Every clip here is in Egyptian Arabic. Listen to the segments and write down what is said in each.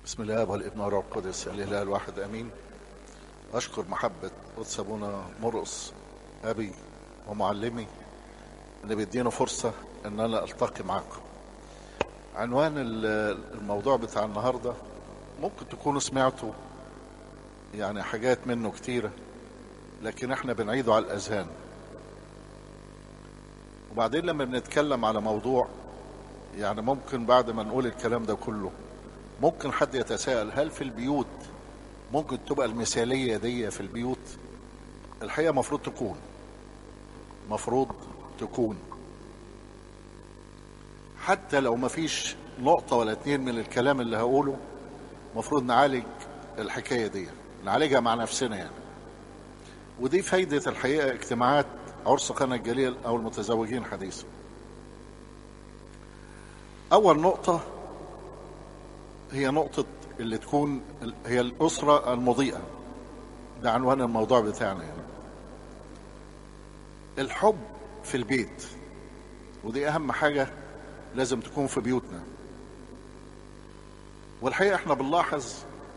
بسم الله والابن والروح القدس الاله الواحد امين اشكر محبه قدس ابونا مرقص ابي ومعلمي اللي بيدينا فرصه ان انا التقي معاكم عنوان ال- الموضوع بتاع النهارده ممكن تكونوا سمعتوا يعني حاجات منه كتيره لكن احنا بنعيده على الاذهان وبعدين لما بنتكلم على موضوع يعني ممكن بعد ما نقول الكلام ده كله ممكن حد يتساءل هل في البيوت ممكن تبقى المثالية دي في البيوت الحقيقة مفروض تكون مفروض تكون حتى لو مفيش نقطة ولا اتنين من الكلام اللي هقوله مفروض نعالج الحكاية دي نعالجها مع نفسنا يعني ودي فايدة الحقيقة اجتماعات عرس قنا الجليل أو المتزوجين حديثا أول نقطة هي نقطة اللي تكون هي الأسرة المضيئة ده عنوان الموضوع بتاعنا يعني الحب في البيت ودي أهم حاجة لازم تكون في بيوتنا والحقيقة احنا بنلاحظ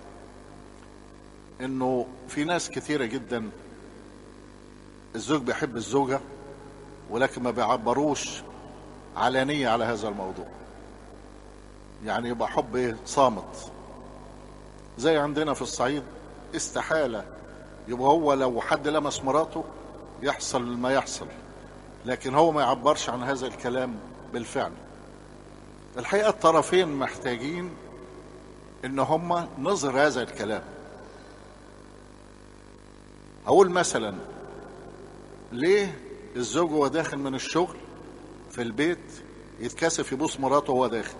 انه في ناس كتيرة جدا الزوج بيحب الزوجة ولكن ما بيعبروش علانية على هذا الموضوع يعني يبقى حب ايه صامت زي عندنا في الصعيد استحالة يبقى هو لو حد لمس مراته يحصل ما يحصل لكن هو ما يعبرش عن هذا الكلام بالفعل الحقيقة الطرفين محتاجين ان هما نظر هذا الكلام اقول مثلا ليه الزوج وهو داخل من الشغل في البيت يتكسف يبوس مراته وهو داخل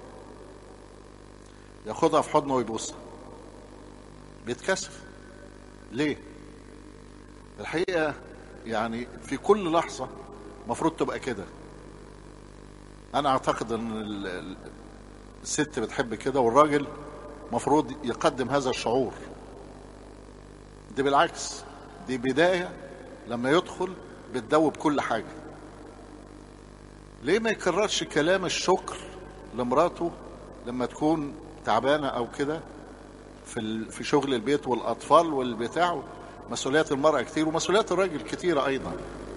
ياخدها في حضنه ويبوسها بيتكسف ليه الحقيقة يعني في كل لحظة مفروض تبقى كده انا اعتقد ان ال- ال- الست بتحب كده والراجل مفروض يقدم هذا الشعور دي بالعكس دي بداية لما يدخل بتدوب كل حاجة ليه ما يكررش كلام الشكر لمراته لما تكون تعبانة أو كده في ال- في شغل البيت والأطفال والبتاع مسؤوليات المرأة كتير ومسؤوليات الراجل كتيرة أيضا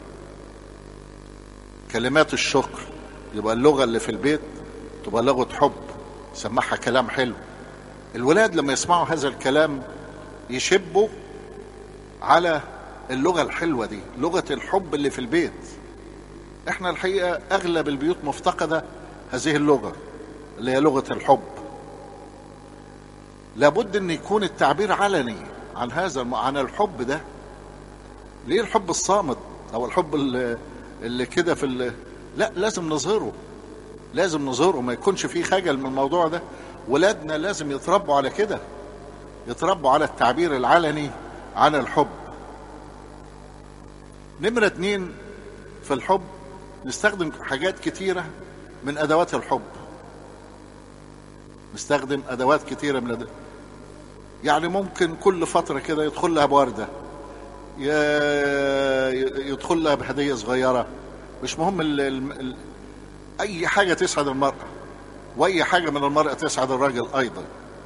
كلمات الشكر يبقى اللغة اللي في البيت تبقى لغة حب سمعها كلام حلو الولاد لما يسمعوا هذا الكلام يشبوا على اللغة الحلوة دي لغة الحب اللي في البيت احنا الحقيقة اغلب البيوت مفتقدة هذه اللغة اللي هي لغة الحب لابد ان يكون التعبير علني عن هذا الم... عن الحب ده ليه الحب الصامت او الحب اللي, اللي كده في ال... لا لازم نظهره لازم نظهره ما يكونش فيه خجل من الموضوع ده ولادنا لازم يتربوا على كده يتربوا على التعبير العلني عن الحب نمرة اتنين في الحب نستخدم حاجات كتيرة من أدوات الحب نستخدم أدوات كتيرة من أدوات يعني ممكن كل فترة كده يدخل لها بوردة ي- يدخل لها بهدية صغيرة مش مهم ال ال ال أي حاجة تسعد المرأة وأي حاجة من المرأة تسعد الراجل أيضا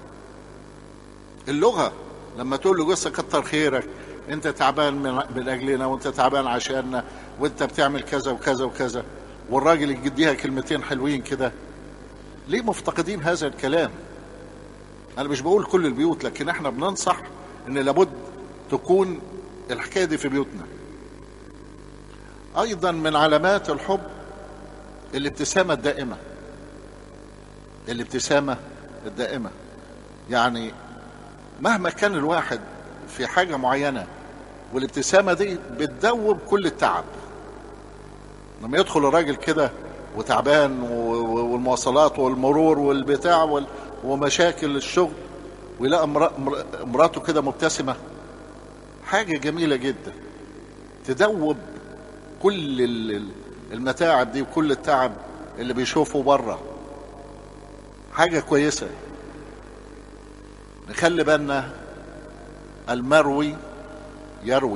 اللغة لما تقول له جوزك كتر خيرك انت تعبان من من اجلنا وانت تعبان عشاننا وانت بتعمل كذا وكذا وكذا والراجل يديها كلمتين حلوين كده ليه مفتقدين هذا الكلام انا مش بقول كل البيوت لكن احنا بننصح ان لابد تكون الحكايه دي في بيوتنا ايضا من علامات الحب الابتسامه الدائمه الابتسامه الدائمه يعني مهما كان الواحد في حاجة معينة والابتسامة دي بتدوب كل التعب لما يدخل الراجل كده وتعبان و- و- والمواصلات والمرور والبتاع وال- ومشاكل الشغل ويلاقي امرأ- امر- مراته كده مبتسمة حاجة جميلة جدا تدوب كل ال- ال- المتاعب دي وكل التعب اللي بيشوفه بره حاجة كويسة نخلي بالنا المروي يروي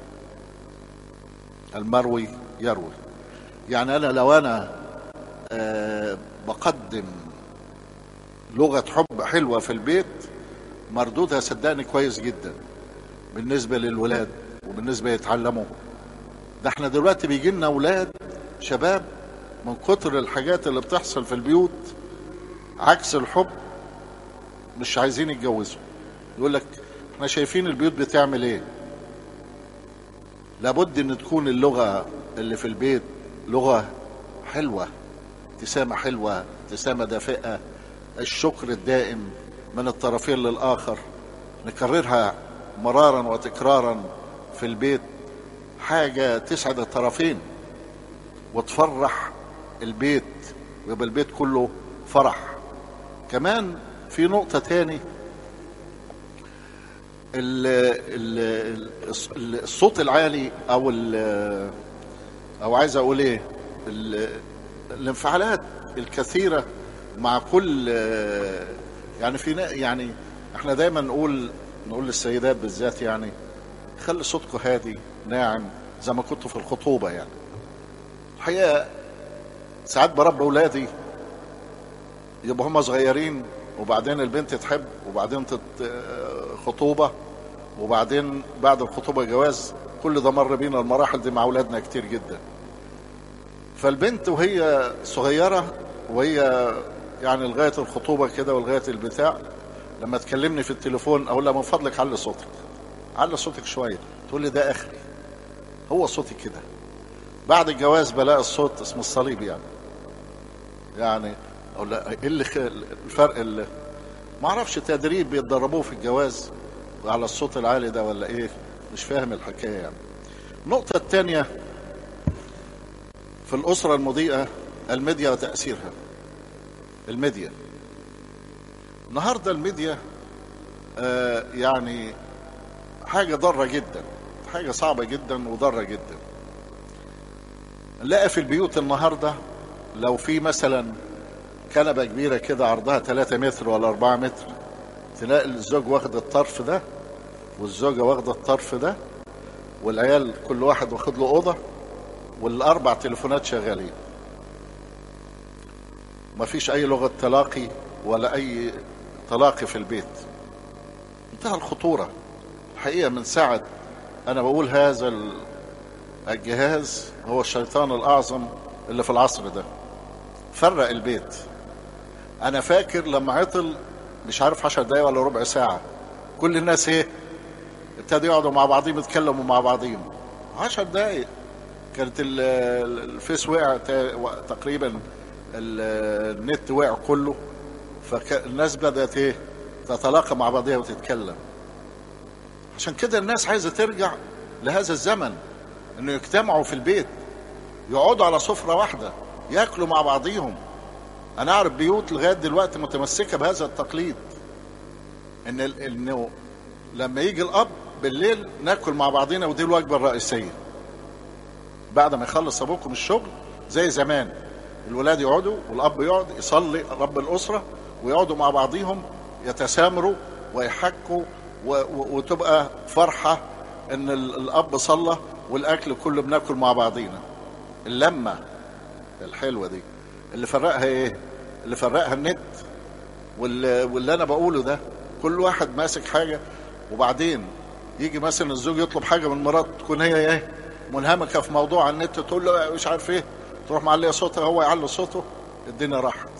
المروي يروي يعني انا لو انا آه بقدم لغة حب حلوة في البيت مردودها صدقني كويس جدا بالنسبة للولاد وبالنسبة يتعلموا ده احنا دلوقتي بيجي لنا اولاد شباب من كتر الحاجات اللي بتحصل في البيوت عكس الحب مش عايزين يتجوزوا يقول لك احنا شايفين البيوت بتعمل ايه لابد ان تكون اللغة اللي في البيت لغة حلوة ابتسامة حلوة ابتسامة دافئة الشكر الدائم من الطرفين للآخر نكررها مرارا وتكرارا في البيت حاجة تسعد الطرفين وتفرح البيت ويبقى البيت كله فرح كمان في نقطة تاني ال ال ال الصوت العالي او ال او عايز اقول ايه ال الانفعالات الكثيرة مع كل يعني في يعني احنا دايما نقول نقول للسيدات بالذات يعني خلي صوتكم هادي ناعم زي ما كنتوا في الخطوبة يعني الحقيقة ساعات بربي أولادي يبقوا هم صغيرين وبعدين البنت تحب وبعدين تت... خطوبة وبعدين بعد الخطوبة جواز كل ده مر بينا المراحل دي مع أولادنا كتير جدا فالبنت وهي صغيرة وهي يعني لغاية الخطوبة كده ولغاية البتاع لما تكلمني في التليفون أقول لها من فضلك علي صوتك علي صوتك شوية تقول لي ده آخري هو صوتي كده بعد الجواز بلاقي الصوت اسمه الصليب يعني يعني اقول لا ايه اللي الفرق اللي ما اعرفش تدريب بيتدربوه في الجواز على الصوت العالي ده ولا ايه مش فاهم الحكايه يعني النقطه الثانيه في الاسره المضيئه الميديا وتاثيرها الميديا النهارده الميديا آه يعني حاجه ضاره جدا حاجه صعبه جدا وضاره جدا نلاقي في البيوت النهارده لو في مثلا كنبه كبيره كده عرضها 3 متر ولا 4 متر تلاقي الزوج واخد الطرف ده والزوجه واخده الطرف ده والعيال كل واحد واخد له اوضه والاربع تليفونات شغالين مفيش اي لغه تلاقي ولا اي تلاقي في البيت انتهى الخطوره الحقيقه من ساعه انا بقول هذا الجهاز هو الشيطان الاعظم اللي في العصر ده فرق البيت انا فاكر لما عطل مش عارف عشر دقايق ولا ربع ساعة كل الناس ايه ابتدوا يقعدوا مع بعضهم يتكلموا مع بعضهم عشر دقايق كانت الفيس وقع تقريبا النت وقع كله فالناس بدأت ايه تتلاقى مع بعضها وتتكلم عشان كده الناس عايزة ترجع لهذا الزمن انه يجتمعوا في البيت يقعدوا على سفرة واحدة ياكلوا مع بعضيهم انا اعرف بيوت لغايه دلوقتي متمسكه بهذا التقليد ان انه لما يجي الاب بالليل ناكل مع بعضينا ودي الوجبه الرئيسيه بعد ما يخلص ابوكم الشغل زي زمان الولاد يقعدوا والاب يقعد يصلي رب الاسره ويقعدوا مع بعضيهم يتسامروا ويحكوا وتبقى فرحه ان الاب صلى والاكل كله بناكل مع بعضينا اللمه الحلوه دي اللي فرقها ايه اللي فرقها النت واللي, واللي انا بقوله ده كل واحد ماسك حاجه وبعدين يجي مثلا الزوج يطلب حاجه من مراته تكون هي ايه منهمكه في موضوع على النت تقول له مش عارف ايه تروح معليه صوتها هو يعلي صوته الدنيا راحت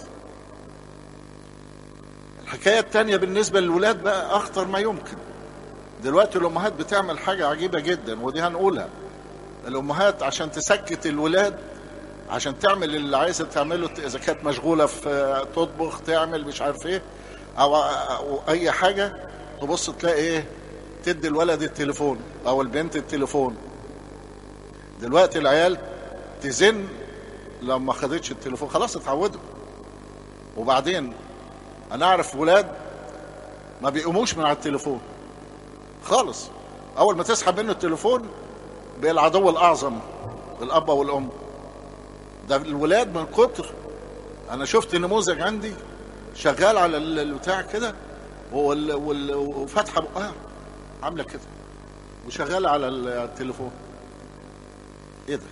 الحكايه الثانيه بالنسبه للولاد بقى اخطر ما يمكن دلوقتي الامهات بتعمل حاجه عجيبه جدا ودي هنقولها الامهات عشان تسكت الولاد عشان تعمل اللي عايزه تعمله اذا كانت مشغوله في تطبخ تعمل مش عارف ايه او, أو اي حاجه تبص تلاقي ايه تدي الولد التليفون او البنت التليفون دلوقتي العيال تزن لو ما خدتش التليفون خلاص اتعودوا وبعدين انا اعرف ولاد ما بيقوموش من على التليفون خالص اول ما تسحب منه التليفون بقى العدو الاعظم الاب والام ده الولاد من كتر انا شفت نموذج عندي شغال على البتاع كده وفاتحه بقها عامله كده وشغاله على التليفون ايه ده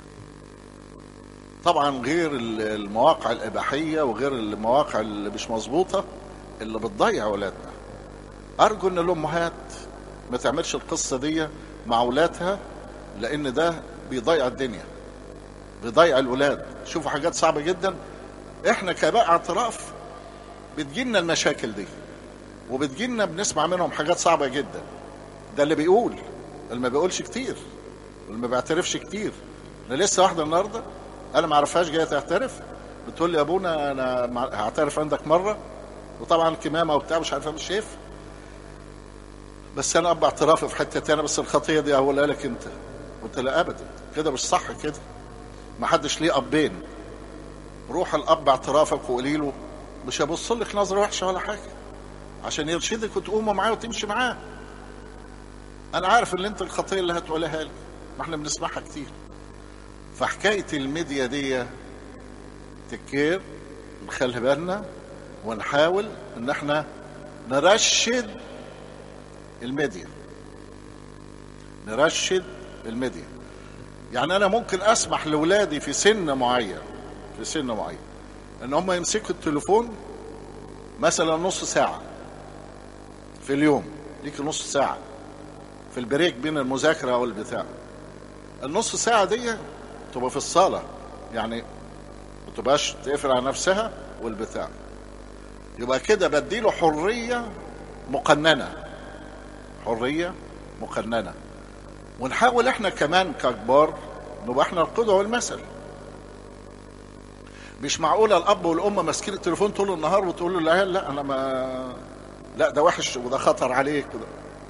طبعا غير المواقع الاباحيه وغير المواقع اللي مش مظبوطه اللي بتضيع اولادنا ارجو ان الامهات ما تعملش القصه دي مع اولادها لان ده بيضيع الدنيا بيضيع الولاد شوفوا حاجات صعبه جدا احنا كباء اعتراف بتجيلنا المشاكل دي وبتجيلنا بنسمع منهم حاجات صعبه جدا ده اللي بيقول اللي ما بيقولش كتير واللي ما بيعترفش كتير انا لسه واحده النهارده انا ما اعرفهاش جايه تعترف بتقول لي يا ابونا انا مع- هعترف عندك مره وطبعا كمامه وبتاع مش عارفه مش شايف بس انا اب اعترافي في حته تانية بس الخطيه دي هقولها لك انت قلت لا ابدا كده مش صح كده ما حدش ليه ابين روح الاب اعترافك وقولي له مش هيبص لك نظره وحشه ولا حاجه عشان يرشدك وتقوموا معاه وتمشي معاه انا عارف ان انت الخطيه اللي هتقولها لي ما احنا بنسمعها كتير فحكايه الميديا دي تكير نخلي بالنا ونحاول ان احنا نرشد الميديا نرشد الميديا يعني انا ممكن اسمح لاولادي في سن معين في سن معين ان هم يمسكوا التليفون مثلا نص ساعه في اليوم ليك نص ساعه في البريك بين المذاكره او البتاع النص ساعه دي تبقى في الصاله يعني ما تبقاش تقفل على نفسها والبتاع يبقى كده بديله حريه مقننه حريه مقننه ونحاول احنا كمان ككبار نبقى احنا القدوه والمثل مش معقوله الاب والام ماسكين التليفون طول النهار وتقول له لا لا انا ما لا ده وحش وده خطر عليك وده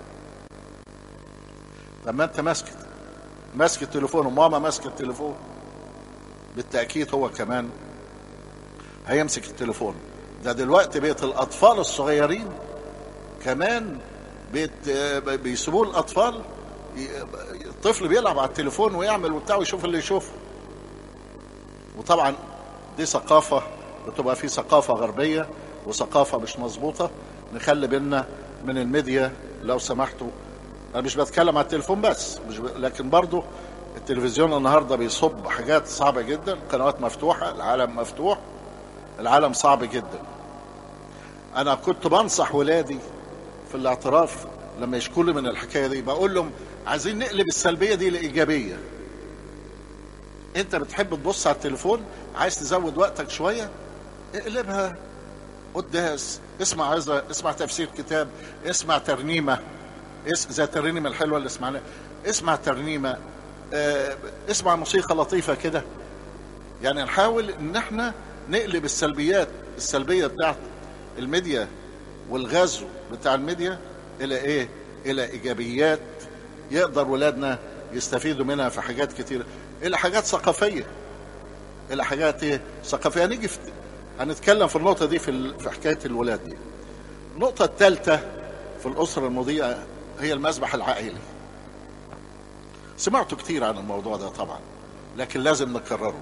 طب ما انت ماسك ماسك التليفون وماما ماسكه التليفون بالتاكيد هو كمان هيمسك التليفون ده دلوقتي بقت الاطفال الصغيرين كمان بيت بيسيبوه الاطفال ي- الطفل بيلعب على التليفون ويعمل وبتاع ويشوف اللي يشوفه وطبعا دي ثقافة بتبقى في ثقافة غربية وثقافة مش مظبوطة نخلي بالنا من الميديا لو سمحتوا أنا مش بتكلم على التليفون بس مش ب... لكن برضو التلفزيون النهاردة بيصب حاجات صعبة جدا قنوات مفتوحة العالم مفتوح العالم صعب جدا أنا كنت بنصح ولادي في الاعتراف لما يشكوا لي من الحكاية دي بقول لهم عايزين نقلب السلبية دي لإيجابية انت بتحب تبص على التليفون عايز تزود وقتك شويه اقلبها قداس اسمع عظه اسمع تفسير كتاب اسمع ترنيمه اس زي الترنيمه الحلوه اللي سمعناها اسمع ترنيمه اه اسمع موسيقى لطيفه كده يعني نحاول ان احنا نقلب السلبيات السلبيه بتاعت الميديا والغزو بتاع الميديا الى ايه الى ايجابيات يقدر ولادنا يستفيدوا منها في حاجات كتيره الى حاجات ثقافيه الى حاجات ايه ثقافيه هنيجي في هنتكلم في النقطه دي في ال... في حكايه الولاد دي النقطه الثالثه في الاسره المضيئه هي المسبح العائلي سمعتوا كتير عن الموضوع ده طبعا لكن لازم نكرره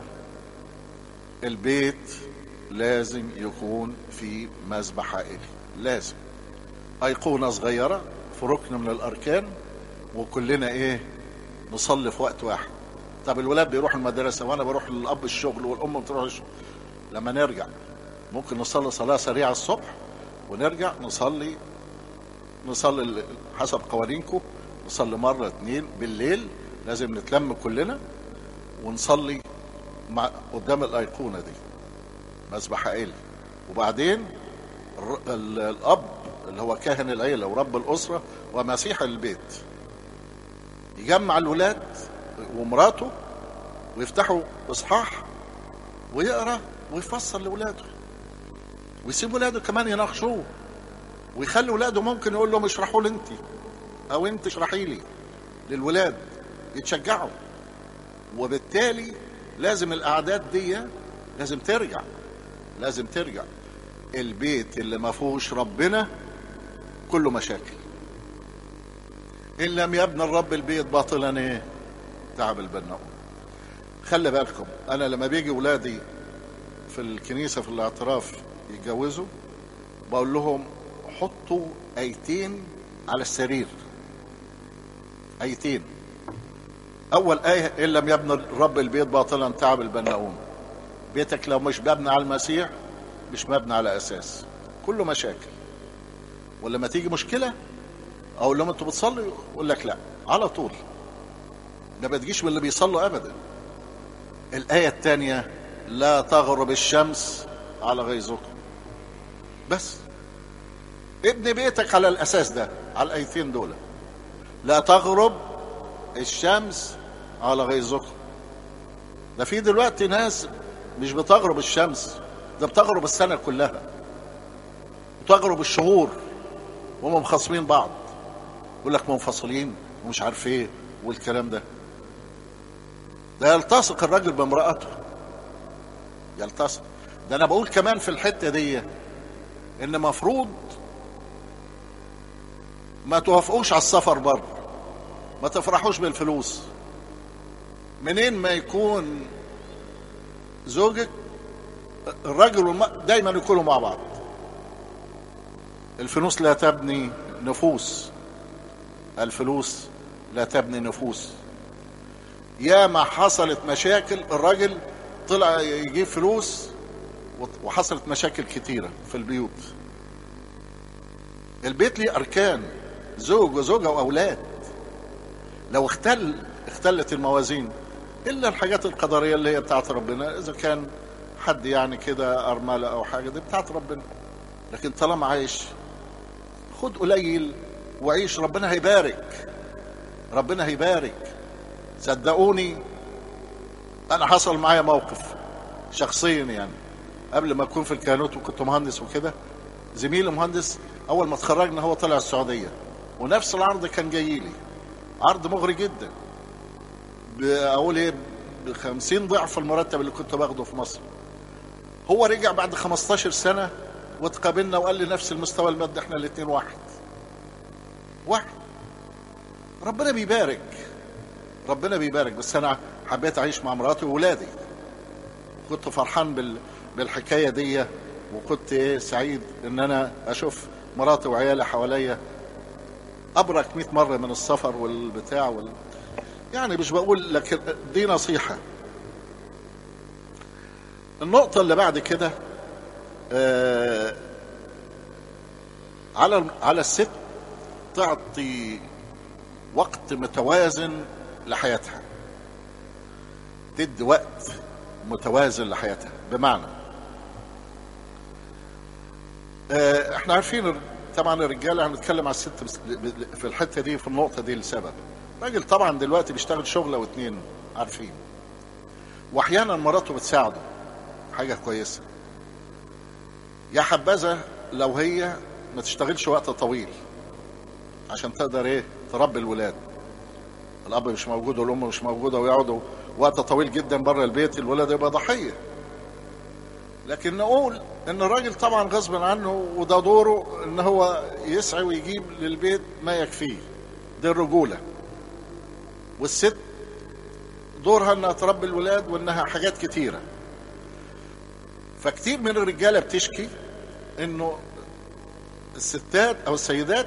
البيت لازم يكون في مسبح عائلي لازم أيقونة صغيرة في ركن من الأركان وكلنا إيه نصلي في وقت واحد طب الولاد بيروحوا المدرسة وأنا بروح للأب الشغل والأم بتروح الشغل لما نرجع ممكن نصلي صلاة سريعة الصبح ونرجع نصلي نصلي حسب قوانينكم نصلي مرة اتنين بالليل لازم نتلم كلنا ونصلي مع قدام الأيقونة دي مسبح عائلي وبعدين الر- ال- الأب اللي هو كاهن العيلة ورب الأسرة ومسيح البيت يجمع الولاد ومراته ويفتحوا إصحاح ويقرأ ويفسر لولاده ويسيب ولاده كمان يناقشوه ويخلي ولاده ممكن يقول لهم اشرحوا لي انت او انت اشرحي لي للولاد يتشجعوا وبالتالي لازم الاعداد دي لازم ترجع لازم ترجع البيت اللي ما فيهوش ربنا كله مشاكل ان لم يبنى الرب البيت باطلا ايه تعب البناؤون خلي بالكم انا لما بيجي ولادي في الكنيسه في الاعتراف يتجوزوا بقول لهم حطوا ايتين على السرير ايتين اول ايه ان لم يبنى الرب البيت باطلا تعب البناؤون بيتك لو مش مبني على المسيح مش مبني على اساس كله مشاكل ولما تيجي مشكله اقول لهم انتوا بتصلوا يقول لك لا على طول ما بتجيش من اللي بيصلوا ابدا الايه الثانيه لا تغرب الشمس على غيظكم بس ابني بيتك على الاساس ده على الايتين دول لا تغرب الشمس على غيظكم ده في دلوقتي ناس مش بتغرب الشمس ده بتغرب السنه كلها بتغرب الشهور وهم مخاصمين بعض يقول لك منفصلين ومش عارف ايه والكلام ده ده يلتصق الراجل بامرأته يلتصق ده انا بقول كمان في الحته دي ان مفروض ما توافقوش على السفر بره ما تفرحوش بالفلوس منين ما يكون زوجك الراجل والمرأة دايما يكونوا مع بعض الفلوس لا تبني نفوس الفلوس لا تبني نفوس يا ما حصلت مشاكل الراجل طلع يجيب فلوس وحصلت مشاكل كتيرة في البيوت البيت ليه أركان زوج وزوجة وأولاد لو اختل اختلت الموازين إلا الحاجات القدرية اللي هي بتاعت ربنا إذا كان حد يعني كده أرملة أو حاجة دي بتاعت ربنا لكن طالما عايش خد قليل وعيش ربنا هيبارك ربنا هيبارك صدقوني انا حصل معايا موقف شخصيا يعني قبل ما اكون في الكهنوت وكنت مهندس وكده زميلي مهندس اول ما اتخرجنا هو طلع السعوديه ونفس العرض كان جاي لي عرض مغري جدا اقول ايه ب 50 ضعف المرتب اللي كنت باخده في مصر هو رجع بعد 15 سنه واتقابلنا وقال لي نفس المستوى المادي احنا الاثنين واحد واحد ربنا بيبارك ربنا بيبارك بس انا حبيت اعيش مع مراتي وولادي كنت فرحان بال... بالحكايه دي وكنت ايه سعيد ان انا اشوف مراتي وعيالي حواليا ابرك 100 مره من السفر والبتاع وال... يعني مش بقول لك دي نصيحه النقطه اللي بعد كده آه على على الست تعطي وقت متوازن لحياتها تدي وقت متوازن لحياتها بمعنى اه احنا عارفين طبعا الرجاله هنتكلم على الست في الحته دي في النقطه دي لسبب الراجل طبعا دلوقتي بيشتغل شغله واتنين عارفين واحيانا مراته بتساعده حاجه كويسه يا حبذا لو هي ما تشتغلش وقت طويل عشان تقدر ايه تربي الولاد الاب مش موجود والام مش موجوده ويقعدوا وقت طويل جدا بره البيت الولد يبقى ضحيه لكن نقول ان الراجل طبعا غصب عنه وده دوره ان هو يسعى ويجيب للبيت ما يكفيه دي الرجوله والست دورها انها تربي الولاد وانها حاجات كتيره فكتير من الرجاله بتشكي انه الستات او السيدات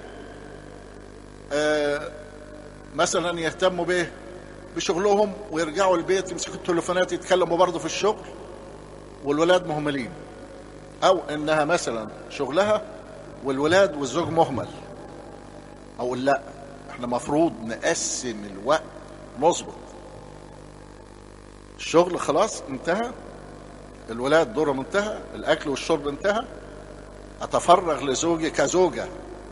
آه مثلا يهتموا به بشغلهم ويرجعوا البيت يمسكوا التليفونات يتكلموا برضه في الشغل والولاد مهملين او انها مثلا شغلها والولاد والزوج مهمل اقول لا احنا مفروض نقسم الوقت مظبط الشغل خلاص انتهى الولاد دورهم انتهى الاكل والشرب انتهى اتفرغ لزوجي كزوجه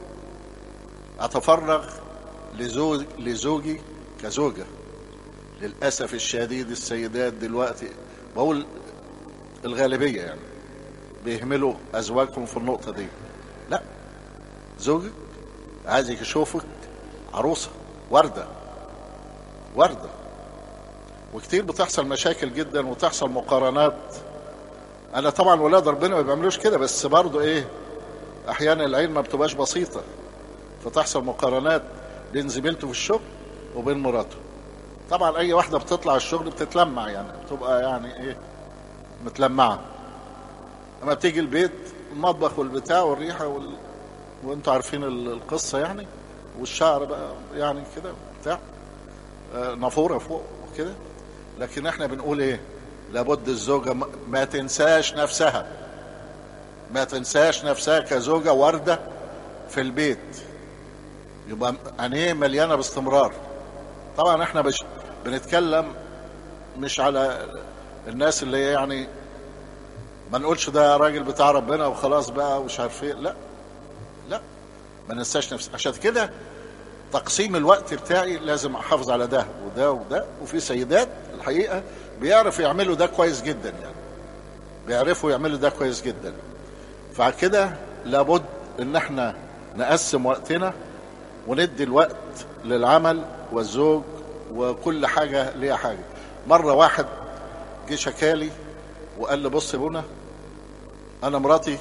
اتفرغ لزوج لزوجي كزوجه للاسف الشديد السيدات دلوقتي بقول الغالبيه يعني بيهملوا ازواجهم في النقطه دي لا زوجك عايزك يشوفك عروسه ورده ورده وكتير بتحصل مشاكل جدا وتحصل مقارنات انا طبعا ولاد ربنا ما بيعملوش كده بس برضه ايه احيانا العين ما بتبقاش بسيطه فتحصل مقارنات بين زميلته في الشغل وبين مراته طبعا اي واحده بتطلع الشغل بتتلمع يعني بتبقى يعني ايه متلمعه اما بتيجي البيت المطبخ والبتاع والريحه وال... وانتوا عارفين القصه يعني والشعر بقى يعني كده بتاع آه نافوره فوق وكده لكن احنا بنقول ايه لابد الزوجه ما تنساش نفسها ما تنساش نفسها كزوجه ورده في البيت يبقى عينيه مليانه باستمرار طبعا احنا بش بنتكلم مش على الناس اللي هي يعني ما نقولش ده راجل بتاع ربنا وخلاص بقى ومش عارف ايه لا لا ما ننساش نفسي عشان كده تقسيم الوقت بتاعي لازم احافظ على ده وده وده وفي سيدات الحقيقه بيعرفوا يعملوا ده كويس جدا يعني بيعرفوا يعملوا ده كويس جدا فكده لابد ان احنا نقسم وقتنا وندي الوقت للعمل والزوج وكل حاجه ليها حاجه مره واحد جه شكالي وقال لي بص يا بونا انا مراتي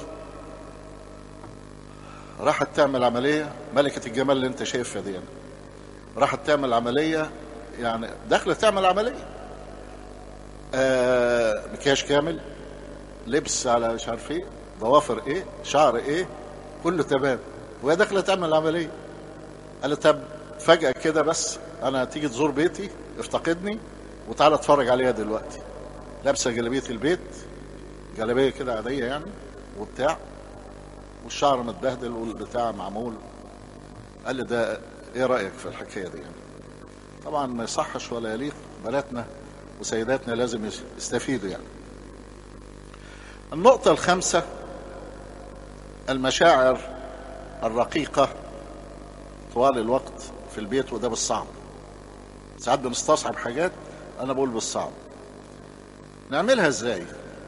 راحت تعمل عمليه ملكه الجمال اللي انت شايفها دي يعني. راحت تعمل عمليه يعني داخله تعمل عمليه آه مكياج كامل لبس على مش عارف ايه ضوافر ايه شعر ايه كله تمام وهي داخله تعمل عمليه قال طب فجاه كده بس انا تيجي تزور بيتي افتقدني وتعالى اتفرج عليها دلوقتي لابسه جلابيه البيت جلابيه كده عاديه يعني وبتاع والشعر متبهدل والبتاع معمول قال لي ده ايه رايك في الحكايه دي يعني طبعا ما يصحش ولا يليق بناتنا وسيداتنا لازم يستفيدوا يعني النقطة الخامسة المشاعر الرقيقة طوال الوقت في البيت وده بالصعب ساعات بنستصعب حاجات أنا بقول بالصعب نعملها ازاي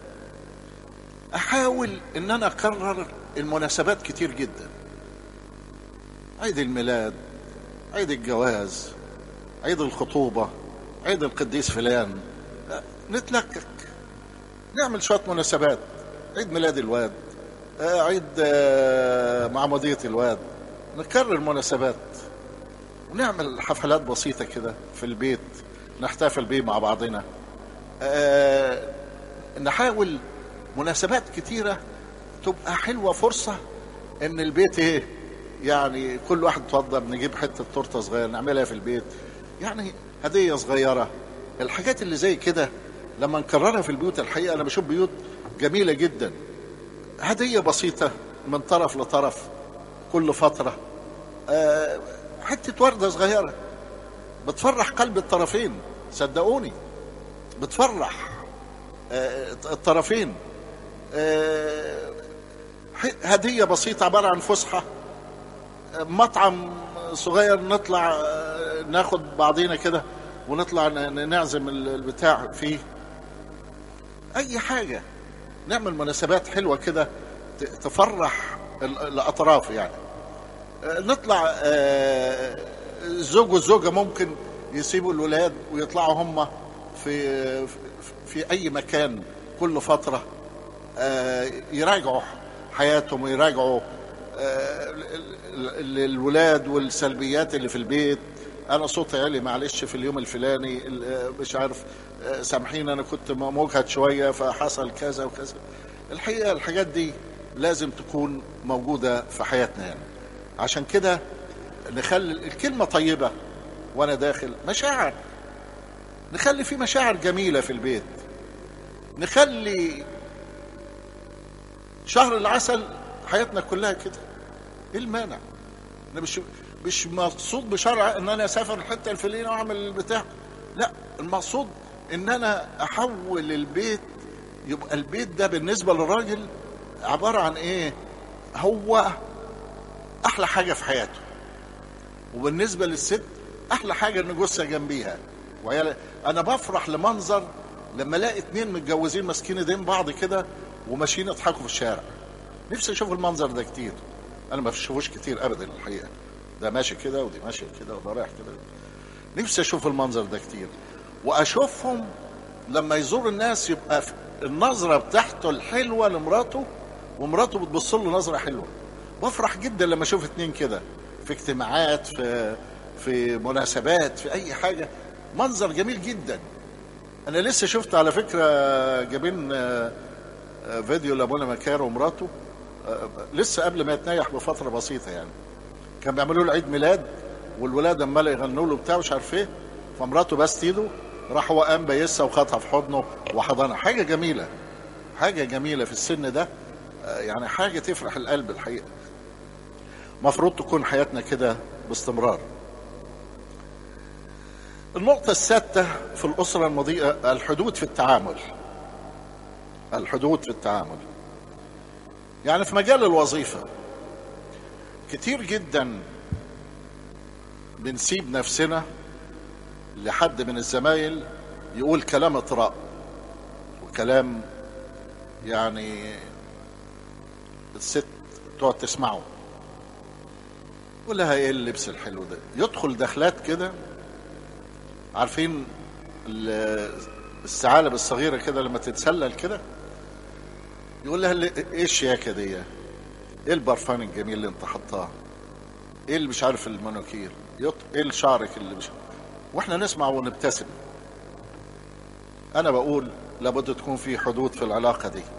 احاول ان انا اكرر المناسبات كتير جدا عيد الميلاد عيد الجواز عيد الخطوبة عيد القديس فلان نتلكك نعمل شوية مناسبات عيد ميلاد الواد عيد معمودية الواد نكرر مناسبات ونعمل حفلات بسيطة كده في البيت نحتفل بيه مع بعضنا أه نحاول مناسبات كتيرة تبقى حلوة فرصة ان البيت ايه يعني كل واحد اتفضل نجيب حتة تورتة صغيرة نعملها في البيت يعني هدية صغيرة الحاجات اللي زي كده لما نكررها في البيوت الحقيقة انا بشوف بيوت جميلة جدا هدية بسيطة من طرف لطرف كل فترة أه حتة وردة صغيرة بتفرح قلب الطرفين صدقوني بتفرح آه الطرفين آه هديه بسيطه عباره عن فسحه آه مطعم صغير نطلع ناخد بعضينا كده ونطلع نعزم البتاع فيه اي حاجه نعمل مناسبات حلوه كده تفرح الاطراف يعني نطلع الزوج والزوجه ممكن يسيبوا الولاد ويطلعوا هم في في اي مكان كل فتره يراجعوا حياتهم ويراجعوا الولاد والسلبيات اللي في البيت انا صوتي عالي معلش في اليوم الفلاني مش عارف سامحين انا كنت مجهد شويه فحصل كذا وكذا الحقيقه الحاجات دي لازم تكون موجوده في حياتنا يعني عشان كده نخلي الكلمه طيبه وانا داخل مشاعر نخلي في مشاعر جميلة في البيت نخلي شهر العسل حياتنا كلها كده ايه المانع انا مش مش مقصود بشرع ان انا اسافر الحته الفلانيه واعمل البتاع لا المقصود ان انا احول البيت يبقى البيت ده بالنسبه للراجل عباره عن ايه هو احلى حاجه في حياته وبالنسبه للست احلى حاجه ان جوزها جنبيها وهي انا بفرح لمنظر لما الاقي اتنين متجوزين ماسكين ايدين بعض كده وماشيين يضحكوا في الشارع نفسي اشوف المنظر ده كتير انا ما بشوفوش كتير ابدا الحقيقه ده ماشي كده ودي ماشيه كده وده رايح كده نفسي اشوف المنظر ده كتير واشوفهم لما يزور الناس يبقى النظره بتاعته الحلوه لمراته ومراته بتبص له نظره حلوه بفرح جدا لما اشوف اتنين كده في اجتماعات في في مناسبات في اي حاجه منظر جميل جدا انا لسه شفت على فكره جايبين فيديو لابونا مكار ومراته لسه قبل ما يتنيح بفتره بسيطه يعني كان بيعملوا له عيد ميلاد والولاد عمال يغنوا له بتاع مش عارف ايه فمراته بس ايده راح هو قام بيسها وخدها في حضنه وحضنها حاجه جميله حاجه جميله في السن ده يعني حاجه تفرح القلب الحقيقه مفروض تكون حياتنا كده باستمرار النقطة السادسة في الأسرة المضيئة الحدود في التعامل الحدود في التعامل يعني في مجال الوظيفة كتير جدا بنسيب نفسنا لحد من الزمايل يقول كلام اطراء وكلام يعني الست تقعد تسمعه يقول لها ايه اللبس الحلو ده يدخل دخلات كده عارفين الثعالب الصغيرة كده لما تتسلل كده يقول لها ايه الشياكة دي ايه البرفان الجميل اللي انت حطاه ايه اللي مش عارف المناكير ايه الشعرك اللي مش واحنا نسمع ونبتسم انا بقول لابد تكون في حدود في العلاقة دي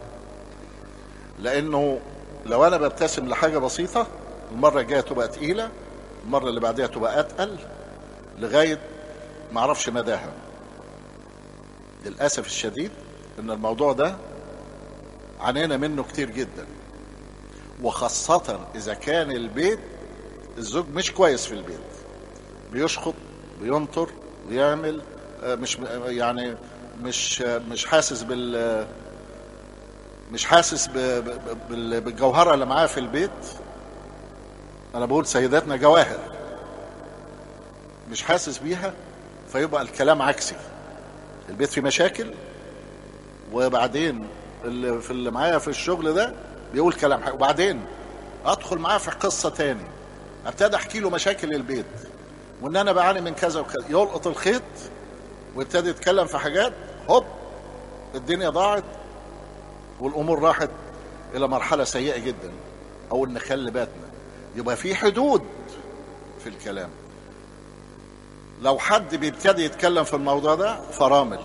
لانه لو انا ببتسم لحاجة بسيطة المرة الجاية تبقى تقيلة المرة اللي بعدها تبقى اتقل لغاية ما اعرفش مداها للاسف الشديد ان الموضوع ده عانينا منه كتير جدا وخاصة اذا كان البيت الزوج مش كويس في البيت بيشخط بينطر بيعمل مش يعني مش مش حاسس بال مش حاسس بالجوهره اللي معاه في البيت انا بقول سيداتنا جواهر مش حاسس بيها فيبقى الكلام عكسي البيت فيه مشاكل وبعدين اللي في اللي معايا في الشغل ده بيقول كلام حق وبعدين ادخل معاه في قصه تاني ابتدي احكي له مشاكل البيت وان انا بعاني من كذا وكذا يلقط الخيط ويبتدي يتكلم في حاجات هوب الدنيا ضاعت والامور راحت الى مرحله سيئه جدا او ان نخلي بالنا يبقى في حدود في الكلام لو حد بيبتدي يتكلم في الموضوع ده فرامل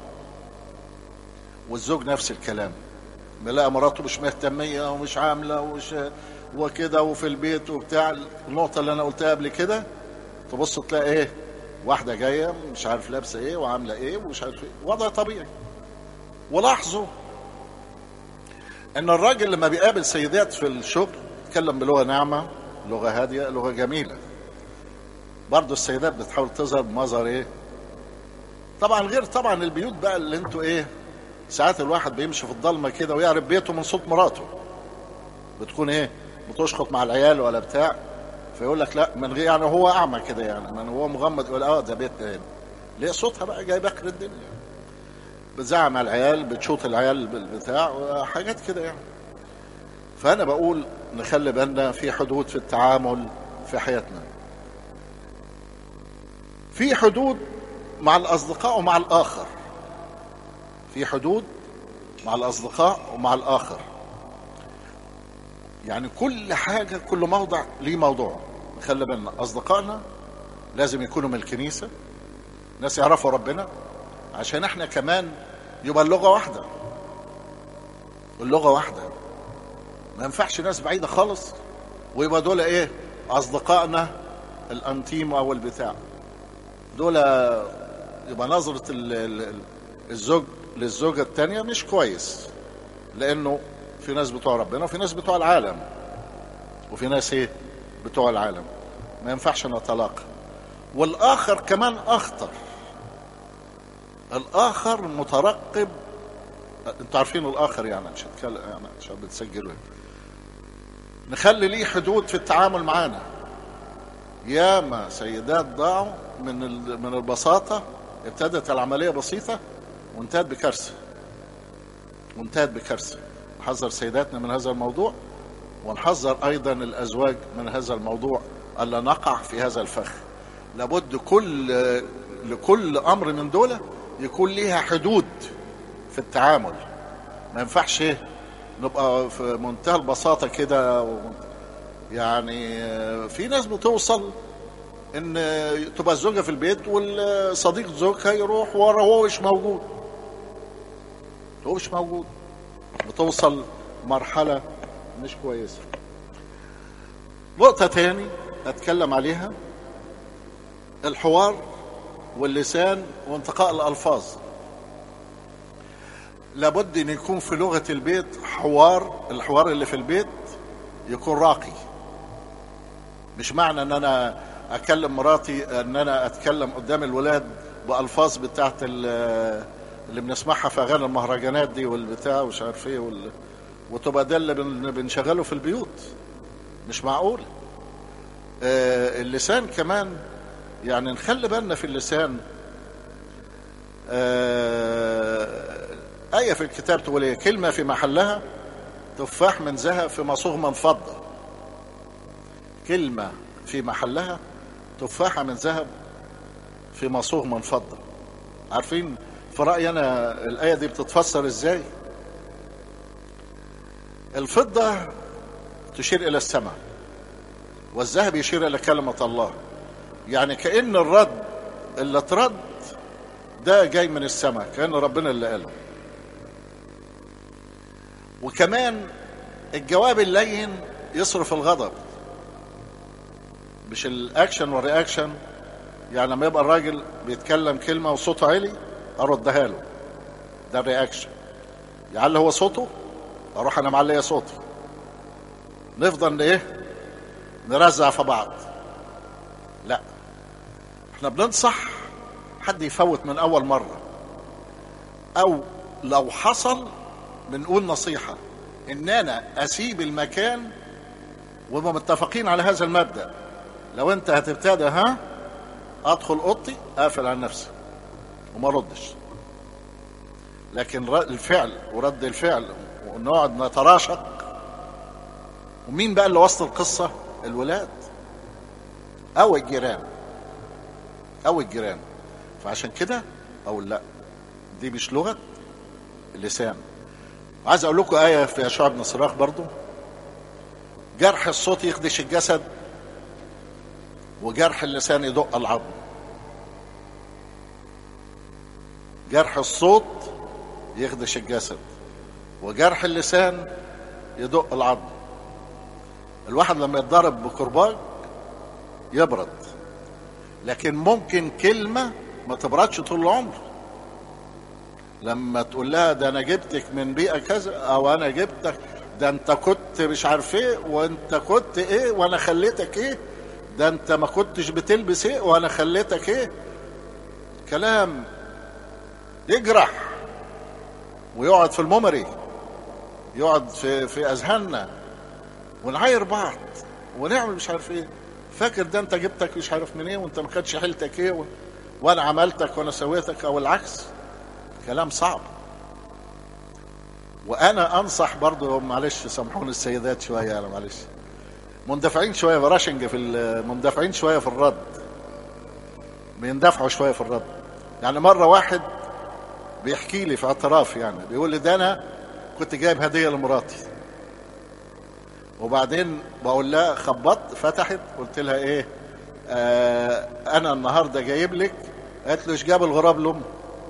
والزوج نفس الكلام بيلاقي مراته مش مهتميه ومش عامله ومش وكده وفي البيت وبتاع النقطه اللي انا قلتها قبل كده تبص تلاقي ايه واحده جايه مش عارف لابسه ايه وعامله ايه ومش عارف ايه وضع طبيعي ولاحظوا ان الراجل لما بيقابل سيدات في الشغل يتكلم بلغه ناعمه لغه هاديه لغه جميله برضه السيدات بتحاول تظهر بمظهر ايه طبعا غير طبعا البيوت بقى اللي انتوا ايه ساعات الواحد بيمشي في الضلمه كده ويعرف بيته من صوت مراته بتكون ايه بتشخط مع العيال ولا بتاع فيقول لك لا من غير يعني هو اعمى كده يعني من هو مغمض يقول اه ده بيتنا هنا ليه صوتها بقى جاي بكر الدنيا بتزعق مع العيال بتشوط العيال بالبتاع وحاجات كده يعني فانا بقول نخلي بالنا في حدود في التعامل في حياتنا في حدود مع الاصدقاء ومع الاخر في حدود مع الاصدقاء ومع الاخر يعني كل حاجه كل موضع ليه موضوع خلي بالنا اصدقائنا لازم يكونوا من الكنيسه ناس يعرفوا ربنا عشان احنا كمان يبقى اللغه واحده اللغه واحده ما ينفعش ناس بعيده خالص ويبقى دول ايه اصدقائنا الانتيم او البتاع دول يبقى نظره الزوج للزوجه الثانيه مش كويس لانه في ناس بتوع ربنا وفي ناس بتوع العالم وفي ناس ايه بتوع العالم ما ينفعش نتلاقى والاخر كمان اخطر الاخر مترقب انتوا عارفين الاخر يعني مش هتكلم يعني عشان بتسجلوا نخلي ليه حدود في التعامل معانا ياما سيدات ضاعوا من من البساطه ابتدت العمليه بسيطه وانتهت بكارثه وانتهت بكارثه نحذر سيداتنا من هذا الموضوع ونحذر ايضا الازواج من هذا الموضوع الا نقع في هذا الفخ لابد كل لكل امر من دول يكون ليها حدود في التعامل ما ينفعش نبقى في منتهى البساطه كده يعني في ناس بتوصل ان تبقى الزوجه في البيت والصديق زوجها يروح ورا وهو مش موجود هو مش موجود بتوصل مرحله مش كويسه نقطه تاني اتكلم عليها الحوار واللسان وانتقاء الالفاظ لابد ان يكون في لغه البيت حوار الحوار اللي في البيت يكون راقي مش معنى ان انا اكلم مراتي ان انا اتكلم قدام الولاد بالفاظ بتاعت ال- اللي بنسمعها في اغاني المهرجانات دي والبتاع ومش عارف ايه وال... وتبقى ده اللي بن- بنشغله في البيوت مش معقول آه اللسان كمان يعني نخلي بالنا في اللسان آه آية في الكتاب تقول ايه كلمة في محلها تفاح من ذهب في مصوغ من فضة كلمة في محلها تفاحة من ذهب في مصوغ من فضة عارفين في رأيي أنا الآية دي بتتفسر إزاي الفضة تشير إلى السماء والذهب يشير إلى كلمة الله يعني كأن الرد اللي اترد ده جاي من السماء كأن ربنا اللي قاله وكمان الجواب اللين يصرف الغضب مش الاكشن والرياكشن يعني لما يبقى الراجل بيتكلم كلمه وصوته عالي اردها له ده الرياكشن يعلي هو صوته اروح انا معليه صوتي نفضل ايه نرزع في بعض لا احنا بننصح حد يفوت من اول مره او لو حصل بنقول نصيحه ان انا اسيب المكان ونبقى متفقين على هذا المبدا لو انت هتبتدى ها ادخل اوضتي اقفل على نفسي وما ردش لكن ر- الفعل ورد الفعل ونقعد نتراشق ومين بقى اللي وسط القصه الولاد او الجيران او الجيران فعشان كده اقول لا دي مش لغه اللسان عايز اقول لكم ايه في يشوع بن صراخ برضو جرح الصوت يخدش الجسد وجرح اللسان يدق العظم جرح الصوت يخدش الجسد وجرح اللسان يدق العظم الواحد لما يتضرب بكرباج يبرد لكن ممكن كلمة ما تبردش طول العمر لما تقول لها ده انا جبتك من بيئة كذا او انا جبتك ده انت كنت مش عارف ايه وانت كنت ايه وانا خليتك ايه ده انت ما كنتش بتلبس ايه وانا خليتك ايه كلام يجرح ويقعد في الميموري يقعد في في اذهاننا ونعاير بعض ونعمل مش عارف ايه فاكر ده انت جبتك مش عارف من ايه وانت ما خدش حيلتك ايه و... وانا عملتك وانا سويتك او العكس كلام صعب وانا انصح برضو معلش سامحوني السيدات شويه انا معلش مندفعين شويه براشنج في ال- مندفعين شويه في الرد بيندفعوا شويه في الرد يعني مره واحد بيحكي لي في اعتراف يعني بيقول لي ده انا كنت جايب هديه لمراتي وبعدين بقول لها خبطت فتحت قلت لها ايه آه انا النهارده جايب لك قالت له ايش جاب الغراب لامه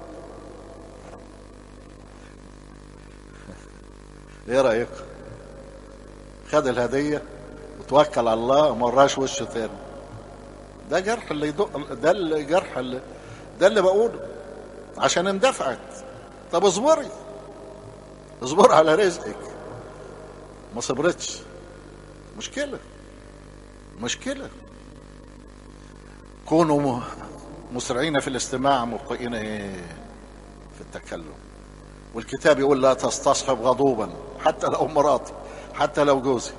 ايه رايك خد الهديه وتوكل على الله وما وراش وشه تاني ده جرح اللي يدق ده الجرح اللي ده اللي بقوله عشان اندفعت طب اصبري اصبر على رزقك ما صبرتش مشكلة مشكلة كونوا م- مسرعين في الاستماع مبطئين ايه في التكلم والكتاب يقول لا تستصحب غضوبا حتى لو مراتي حتى لو جوزي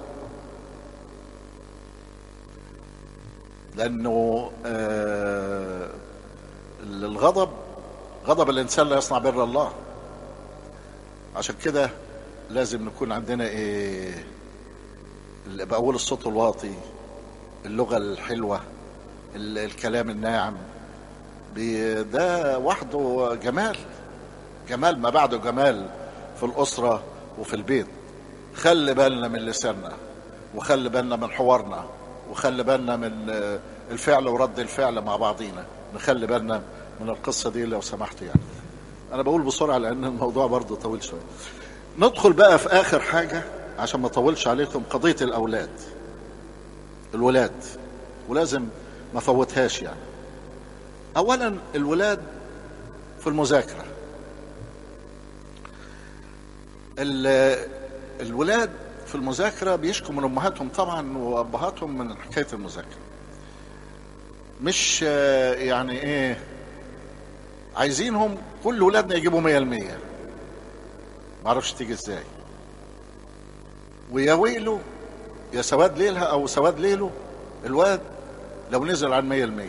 لانه آه الغضب غضب الانسان لا يصنع بر الله عشان كده لازم نكون عندنا ايه اللي بقول الصوت الواطي اللغه الحلوه ال- الكلام الناعم بي- ده وحده جمال جمال ما بعده جمال في الاسره وفي البيت خلي بالنا من لساننا وخلي بالنا من حوارنا وخلي بالنا من آه، الفعل ورد الفعل مع بعضينا نخلي بالنا من القصه دي لو سمحت يعني انا بقول بسرعه لان الموضوع برضه طويل شويه ندخل بقى في اخر حاجه عشان ما اطولش عليكم قضيه الاولاد الولاد ولازم ما فوتهاش يعني اولا الولاد في المذاكره ال- الولاد في المذاكره بيشكوا من امهاتهم طبعا وابهاتهم من حكايه المذاكره مش آه، يعني ايه عايزينهم كل ولادنا يجيبوا 100% معرفش تيجي ازاي ويا ويله يا سواد ليلها او سواد ليله الواد لو نزل عن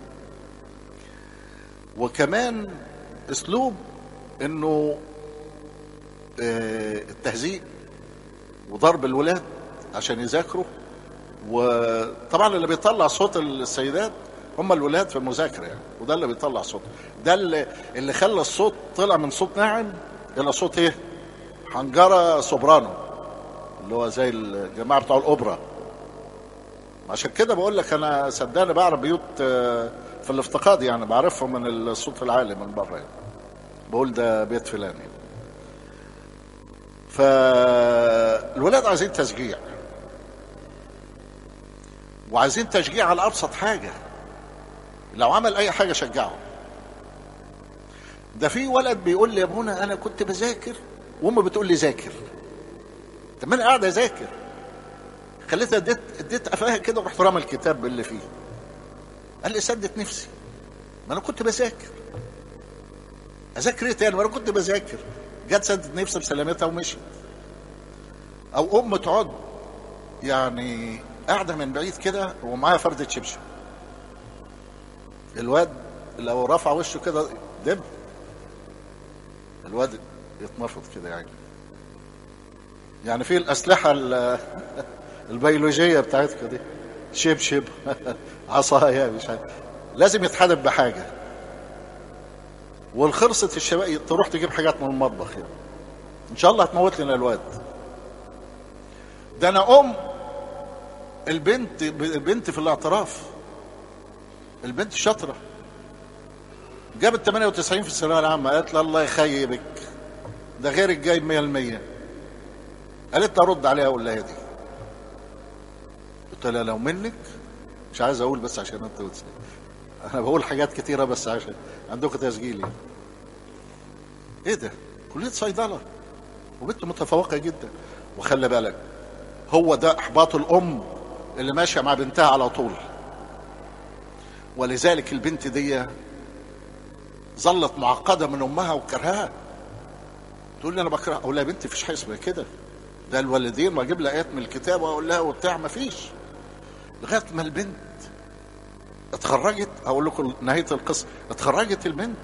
100% وكمان اسلوب انه آه، التهزيء وضرب الولاد عشان يذاكروا وطبعا اللي بيطلع صوت السيدات هم الولاد في المذاكره يعني وده اللي بيطلع صوت ده اللي, اللي خلى الصوت طلع من صوت ناعم الى صوت ايه حنجره سوبرانو اللي هو زي الجماعه بتوع الاوبرا عشان كده بقول لك انا صدقني بعرف بيوت آه، في الافتقاد يعني بعرفهم من الصوت العالي من بره يعني بقول ده بيت فلان يعني. فالولاد عايزين تشجيع وعايزين تشجيع على ابسط حاجه لو عمل اي حاجه شجعه ده في ولد بيقول لي يا ابونا انا كنت بذاكر وامي بتقول لي ذاكر طب ما انا قاعد اذاكر خليتها اديت اديت قفاها كده ورحت رامي الكتاب اللي فيه قال لي سدت نفسي ما انا كنت بذاكر اذاكر ايه تاني ما انا كنت بذاكر جت سدت نفسي بسلامتها ومشيت او ام تقعد يعني قاعده من بعيد كده ومعاها فرده شبشب الواد لو رفع وشه كده دب الواد يتنفض كده يعني يعني في الاسلحه ال- البيولوجيه بتاعتكم دي شبشب عصايه مش عارف لازم يتحدب بحاجه والخرصة الشباب تروح تجيب حاجات من المطبخ يعني ان شاء الله هتموت لنا الواد ده انا ام البنت البنت في الاعتراف البنت شاطره جابت 98 في الثانويه العامه قالت لها الله يخيبك ده غيرك جايب 100% قالت لها رد عليها اقول لها دي قلت لها لو منك مش عايز اقول بس عشان انت وتسمع. انا بقول حاجات كتيره بس عشان عندكم تسجيل يعني. ايه ده كليه صيدله وبنت متفوقه جدا وخلي بالك هو ده احباط الام اللي ماشيه مع بنتها على طول ولذلك البنت دي ظلت معقده من امها وكرهها تقول لي انا بكره اقول لها يا بنتي مفيش حاجه اسمها كده ده الوالدين واجيب لها ايات من الكتاب واقول لها وبتاع مفيش لغايه ما البنت اتخرجت اقول لكم نهايه القصه اتخرجت البنت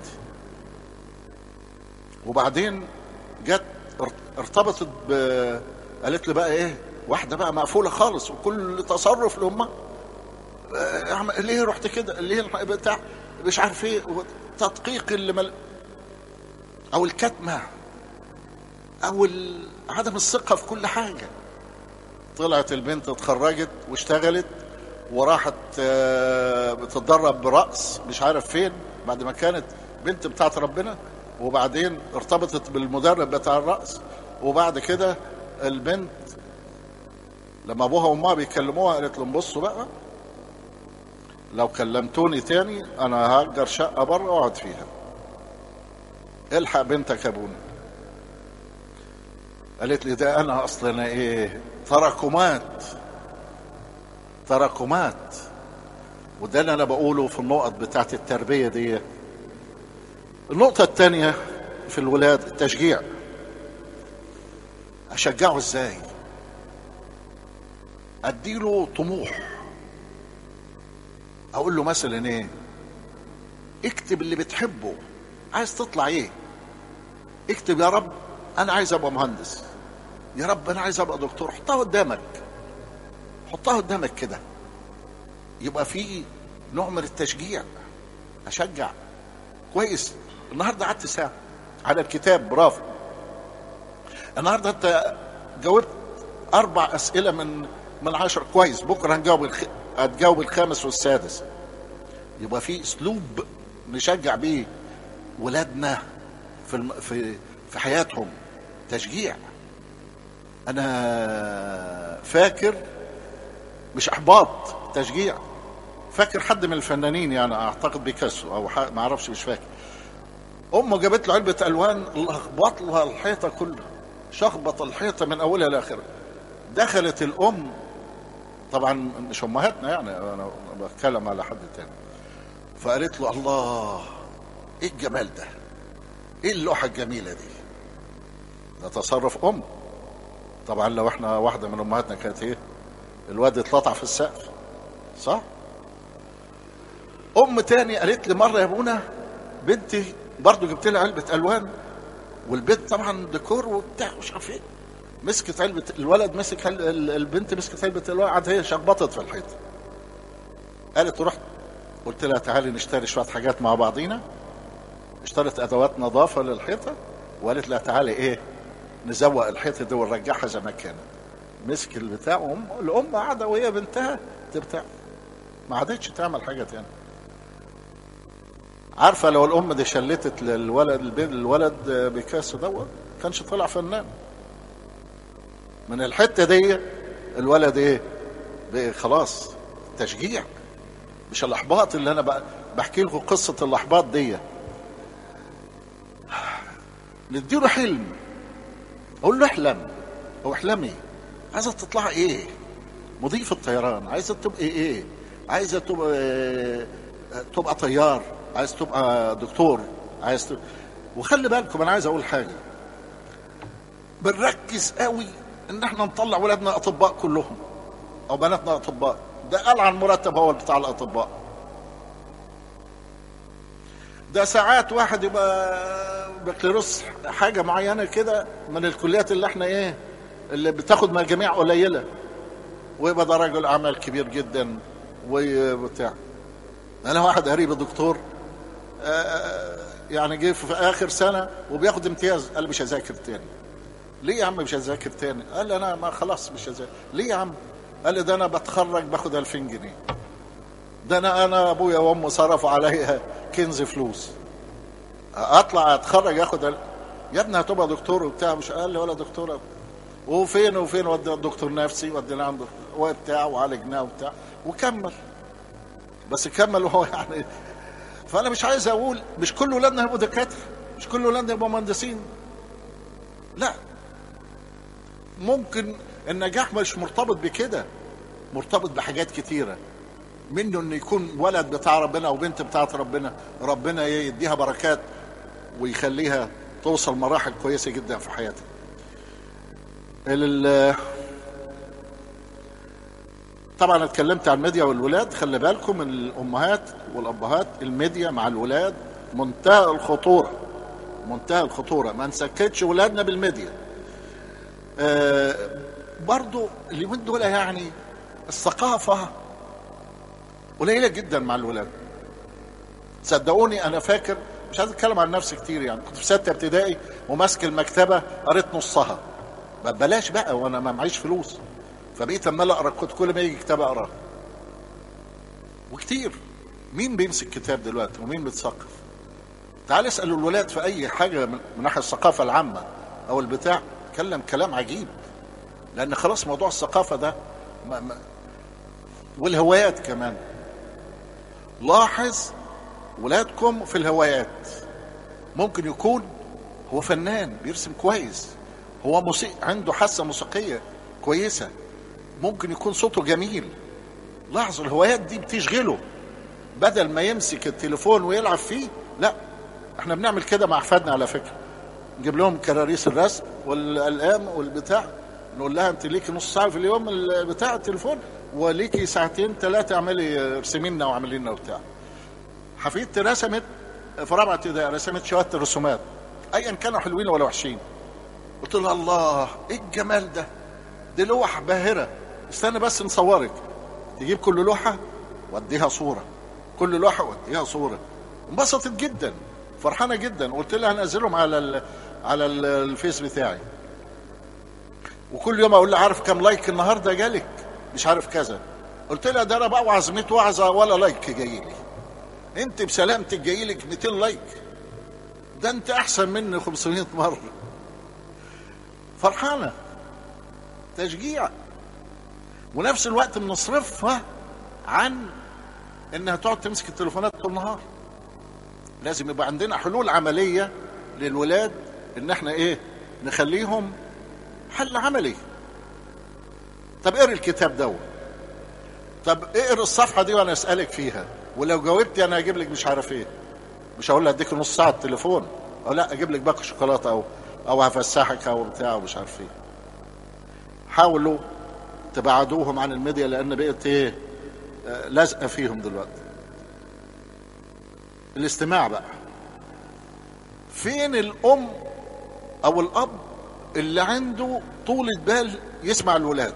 وبعدين جت ارتبطت ب قالت لي بقى ايه واحده بقى مقفوله خالص وكل تصرف لامها آه، أعمل- ليه رحت كده ليه الح- بتاع مش عارف ايه تدقيق اللي مل... او الكتمه او ال- عدم الثقه في كل حاجه طلعت البنت اتخرجت واشتغلت وراحت آه، بتتدرب برأس مش عارف فين بعد ما كانت بنت بتاعت ربنا وبعدين ارتبطت بالمدرب بتاع الرأس وبعد كده البنت لما ابوها وامها بيكلموها قالت لهم بصوا بقى لو كلمتوني تاني انا هأجر شقة بره واقعد فيها الحق بنتك يا ابونا قالت لي ده انا اصلا ايه تراكمات تراكمات وده اللي انا بقوله في النقط بتاعت التربيه دي النقطه الثانيه في الولاد التشجيع اشجعه ازاي اديله طموح اقول له مثلا ايه اكتب اللي بتحبه عايز تطلع ايه اكتب يا رب انا عايز ابقى مهندس يا رب انا عايز ابقى دكتور حطها قدامك حطها قدامك كده يبقى في نوع من التشجيع اشجع كويس النهارده قعدت ساعه على الكتاب برافو النهارده انت جاوبت اربع اسئله من من عشر كويس بكره هنجاوب الخ... هتجاوب الخامس والسادس يبقى في اسلوب نشجع بيه ولادنا في الم... في في حياتهم تشجيع انا فاكر مش احباط تشجيع فاكر حد من الفنانين يعني اعتقد بيكاسو او ح... ما اعرفش مش فاكر امه جابت له علبه الوان لخبط لها الحيطه كلها شخبط الحيطه من اولها لاخرها دخلت الام طبعا مش امهاتنا يعني انا بتكلم على حد تاني فقالت له الله ايه الجمال ده ايه اللوحه الجميله دي ده تصرف ام طبعا لو احنا واحده من امهاتنا كانت ايه الواد اتلطع في السقف صح ام تاني قالت لي مره يا ابونا بنتي برضو جبت لها علبه الوان والبنت طبعا ديكور وبتاع مش عارف ايه مسكت علبه الولد مسك عل- ال- البنت مسكت علبه الالوان قعدت هي شخبطت في الحيط قالت رحت قلت لها تعالي نشتري شويه حاجات مع بعضينا اشترت ادوات نظافه للحيطه وقالت لها تعالي ايه نزوق الحيطه دي ونرجعها زي ما كانت مسك البتاع وام الام قاعده وهي بنتها تبتاع ما عادتش تعمل حاجه تاني عارفه لو الام دي شلتت للولد البنت الولد بيكاسو دوت كانش طلع فنان من الحته دي الولد ايه بقى خلاص تشجيع مش الاحباط اللي انا ب- بحكي لكم قصه الاحباط دي نديله حلم اقول له احلم او احلمي عايزه تطلع ايه مضيف الطيران عايزه تبقى ايه عايزه تبقى تبقى طيار عايز تبقى دكتور عايز تبقى وخلي بالكم انا عايز اقول حاجه بنركز قوي ان احنا نطلع ولادنا اطباء كلهم او بناتنا اطباء ده قال عن مرتب هو بتاع الاطباء ده ساعات واحد يبقى بكالوريوس حاجه معينه كده من الكليات اللي احنا ايه اللي بتاخد مجاميع قليله ويبقى ده رجل اعمال كبير جدا وبتاع انا واحد قريب دكتور آه، يعني جه في اخر سنه وبياخد امتياز قال مش هذاكر تاني ليه يا عم مش هذاكر تاني قال لي انا ما خلاص مش هذاكر ليه يا عم قال لي ده انا بتخرج باخد 2000 جنيه ده انا انا ابويا وامي صرفوا عليا كنز فلوس اطلع اتخرج اخد ال- يا ابني هتبقى دكتور وبتاع مش قال لي ولا دكتور وفين وفين ودينا دكتور نفسي ودينا عند وبتاع وعالجناه وبتاع وكمل بس كمل وهو يعني فانا مش عايز اقول مش كل ولادنا يبقوا دكاتره مش كل ولادنا يبقوا مهندسين لا ممكن النجاح مش مرتبط بكده مرتبط بحاجات كتيره منه انه يكون ولد بتاع ربنا او بنت بتاعت ربنا ربنا يديها بركات ويخليها توصل مراحل كويسه جدا في حياتها ال- طبعا اتكلمت عن الميديا والولاد خلي بالكم من الامهات والابهات الميديا مع الولاد منتهى الخطوره منتهى الخطوره ما نسكتش ولادنا بالميديا آه برضو اليومين دول يعني الثقافه قليله جدا مع الولاد صدقوني انا فاكر مش عايز اتكلم عن نفسي كتير يعني كنت في سته ابتدائي وماسك المكتبه قريت نصها ما بلاش بقى وانا ما معيش فلوس فبقيت اما اقرا كنت كل ما يجي كتاب اقراه وكتير مين بيمسك كتاب دلوقتي ومين بيتثقف تعال اسال الولاد في اي حاجه من من ناحيه الثقافه العامه او البتاع اتكلم كلام عجيب لان خلاص موضوع الثقافه ده ما ما والهوايات كمان لاحظ ولادكم في الهوايات ممكن يكون هو فنان بيرسم كويس هو موسيقى عنده حاسه موسيقيه كويسه ممكن يكون صوته جميل لاحظوا الهوايات دي بتشغله بدل ما يمسك التليفون ويلعب فيه لا احنا بنعمل كده مع احفادنا على فكره نجيب لهم كراريس الرسم والالقام والبتاع نقول لها انت ليكي نص ساعه في اليوم بتاع التليفون وليكي ساعتين ثلاثه اعملي ارسمي لنا واعملي لنا وبتاع حفيدتي رسمت في رابعه ابتدائي رسمت شويه الرسومات ايا كانوا حلوين ولا وحشين قلت لها الله ايه الجمال ده دي لوح باهره استنى بس نصورك تجيب كل لوحه واديها صوره كل لوحه واديها صوره انبسطت جدا فرحانه جدا قلت لها هنزلهم على ال على ال الفيس بتاعي وكل يوم اقول لها عارف كام لايك النهارده جالك مش عارف كذا قلت لها ده انا بوعظ 100 وعظه ولا لايك جاي لي انت بسلامتك جاي لك 200 لايك ده انت احسن مني 500 مره فرحانه تشجيع ونفس الوقت بنصرفها عن انها تقعد تمسك التليفونات طول النهار لازم يبقى عندنا حلول عمليه للولاد ان احنا ايه نخليهم حل عملي طب اقري الكتاب ده طب اقري الصفحه دي وانا اسالك فيها ولو جاوبتي انا هجيب لك مش عارف ايه مش هقول لك اديك نص ساعه التليفون او لا اجيب لك باقي شوكولاته او او هفسحك او بتاع ومش عارف ايه حاولوا تبعدوهم عن الميديا لان بقت ايه آه، لازقه فيهم دلوقتي الاستماع بقى فين الام او الاب اللي عنده طولة بال يسمع الولاد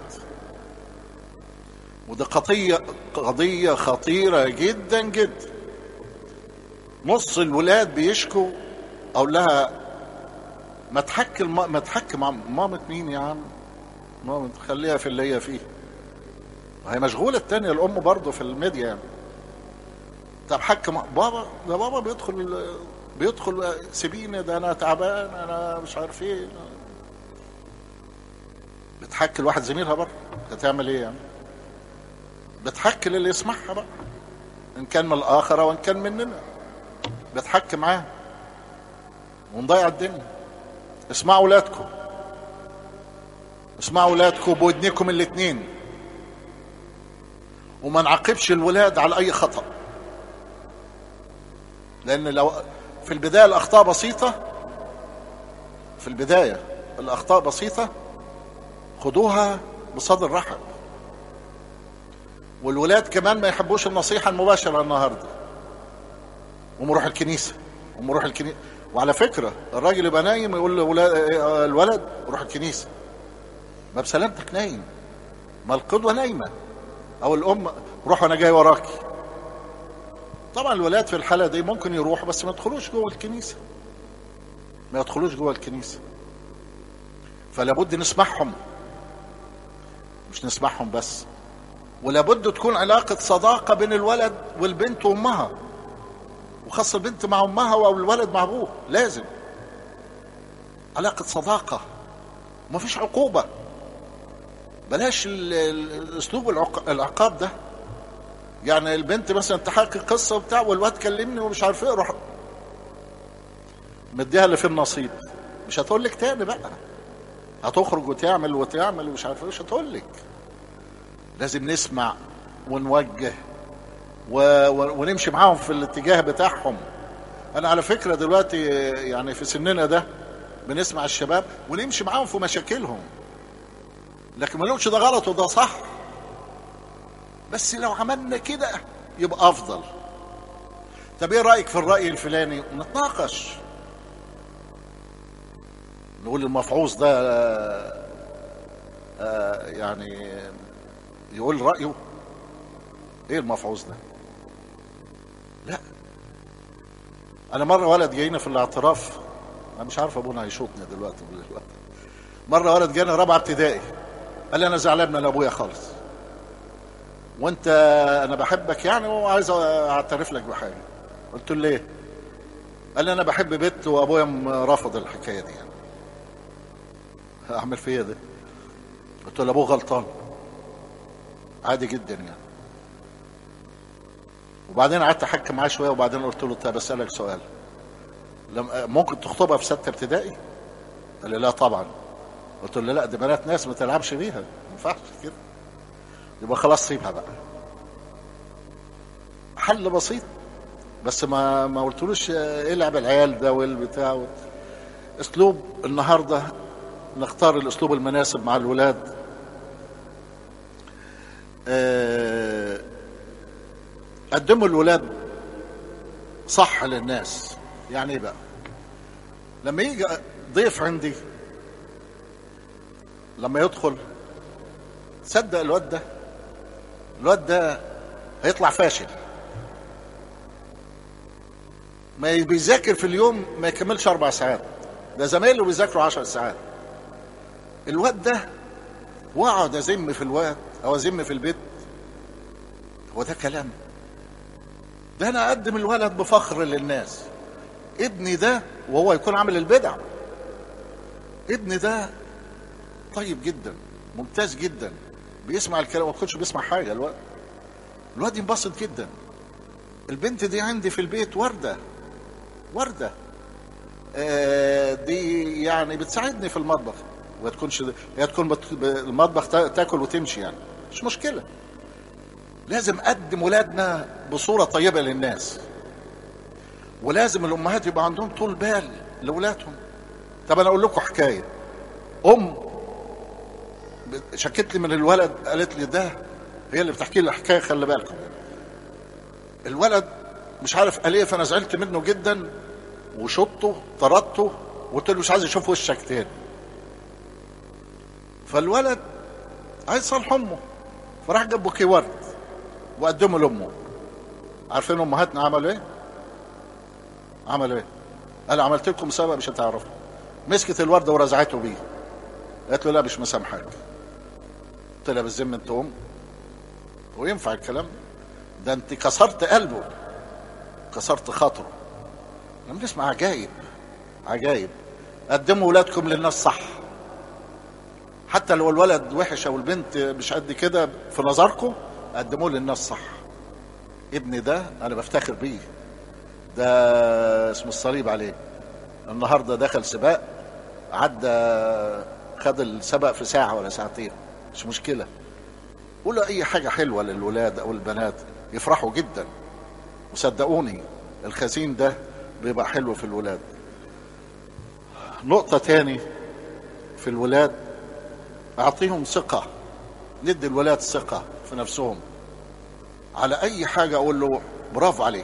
وده قضية قضية خطيرة جدا جدا نص الولاد بيشكوا اقول لها ما تحكي الم... ما تحكي مع مامة مين يا عم مامة خليها في اللي هي فيه هي مشغولة التانية الأم برضه في الميديا يعني طب حكي مع بابا ده بابا بيدخل بيدخل سيبيني ده أنا تعبان أنا مش عارف إيه بتحكي لواحد زميلها بره هتعمل إيه يعني بتحكي للي يسمعها بقى إن كان من الآخر أو إن كان مننا بتحكي معاه ونضيع الدنيا اسمعوا ولادكم اسمعوا ولادكم بودنكم الاتنين وما نعاقبش الولاد على اي خطأ لان لو في البداية الاخطاء بسيطة في البداية الاخطاء بسيطة خدوها بصدر رحب والولاد كمان ما يحبوش النصيحة المباشرة النهاردة ومروح الكنيسة ومروح الكنيسة وعلى فكرة الراجل يبقى نايم يقول الولد روح الكنيسة ما بسلامتك نايم ما القدوة نايمة أو الأم روح أنا جاي وراكي طبعا الولاد في الحالة دي ممكن يروحوا بس ما يدخلوش جوه الكنيسة ما يدخلوش جوه الكنيسة فلابد نسمعهم مش نسمعهم بس ولابد تكون علاقة صداقة بين الولد والبنت وأمها وخاصة البنت مع أمها أو الولد مع أبوه لازم علاقة صداقة ومفيش عقوبة بلاش الأسلوب العقاب ده يعني البنت مثلا تحكي قصة وبتاع والواد كلمني ومش عارف ايه روح مديها اللي في النصيب مش هتقول لك تاني بقى هتخرج وتعمل وتعمل ومش عارف ايه مش هتقول لك لازم نسمع ونوجه و... و... ونمشي معاهم في الاتجاه بتاعهم انا على فكره دلوقتي يعني في سننا ده بنسمع الشباب ونمشي معاهم في مشاكلهم لكن ما نقولش ده غلط وده صح بس لو عملنا كده يبقى افضل طب ايه رايك في الراي الفلاني نتناقش نقول المفعوص ده آه يعني يقول رايه ايه المفعوص ده لا انا مره ولد جاينا في الاعتراف انا مش عارف ابونا هيشوطني دلوقتي دلوقتي مره ولد جانا رابعه ابتدائي قال لي انا زعلان من ابويا خالص وانت انا بحبك يعني وعايز اعترف لك بحاجه قلت له ليه قال لي انا بحب بنت وابويا رفض الحكايه دي يعني اعمل فيا ده قلت له ابوه غلطان عادي جدا يعني وبعدين قعدت احكي معاه شويه وبعدين قلت له طب اسالك سؤال لما ممكن تخطبها في سته ابتدائي؟ قال لي لا طبعا قلت له لا دي بنات ناس ما تلعبش بيها ما ينفعش كده يبقى خلاص سيبها بقى حل بسيط بس ما ما قلتلوش العب العيال ده والبتاع اسلوب النهارده نختار الاسلوب المناسب مع الولاد أه قدموا الولاد صح للناس يعني ايه بقى لما يجي ضيف عندي لما يدخل صدق الواد ده الواد ده هيطلع فاشل ما بيذاكر في اليوم ما يكملش اربع ساعات ده زمايله بيذاكروا عشر ساعات الواد ده واقعد ازم في الواد او ازم في البيت هو ده كلام ده انا اقدم الولد بفخر للناس ابني ده وهو يكون عامل البدع ابني ده طيب جدا ممتاز جدا بيسمع الكلام ما تكونش بيسمع حاجه الواد الواد ينبسط جدا البنت دي عندي في البيت ورده ورده آه دي يعني بتساعدني في المطبخ وهي تكونش هي تكون بت... المطبخ تا- تاكل وتمشي يعني مش مشكله لازم نقدم ولادنا بصوره طيبه للناس ولازم الامهات يبقى عندهم طول بال لاولادهم طب انا اقول لكم حكايه ام شكت لي من الولد قالت لي ده هي اللي بتحكي لي الحكايه خلي بالكم الولد مش عارف قال ايه فانا زعلت منه جدا وشطه طردته وقلت له مش عايز اشوف وشك تاني فالولد عايز يصالح امه فراح جاب بوكيه ورد وقدمه لامه عارفين امهاتنا عملوا ايه؟ عملوا ايه؟ قال عملت لكم مسابقه مش هتعرفوا مسكت الورده ورزعته بيه قالت له لا مش مسامحك قلت لها بالذمه انت ام وينفع الكلام ده انت كسرت قلبه كسرت خاطره لما نسمع عجايب عجايب قدموا ولادكم للناس صح حتى لو الولد وحش او البنت مش قد كده في نظركم قدموه للناس صح ابني ده انا بفتخر بيه ده اسمه الصليب عليه النهارده دخل سباق عدى خد السبق في ساعه ولا ساعتين مش مشكله قولوا اي حاجه حلوه للولاد او البنات يفرحوا جدا وصدقوني الخزين ده بيبقى حلو في الولاد نقطة تاني في الولاد أعطيهم ثقة ندي الولاد ثقة في نفسهم على أي حاجة أقول له برافو عليك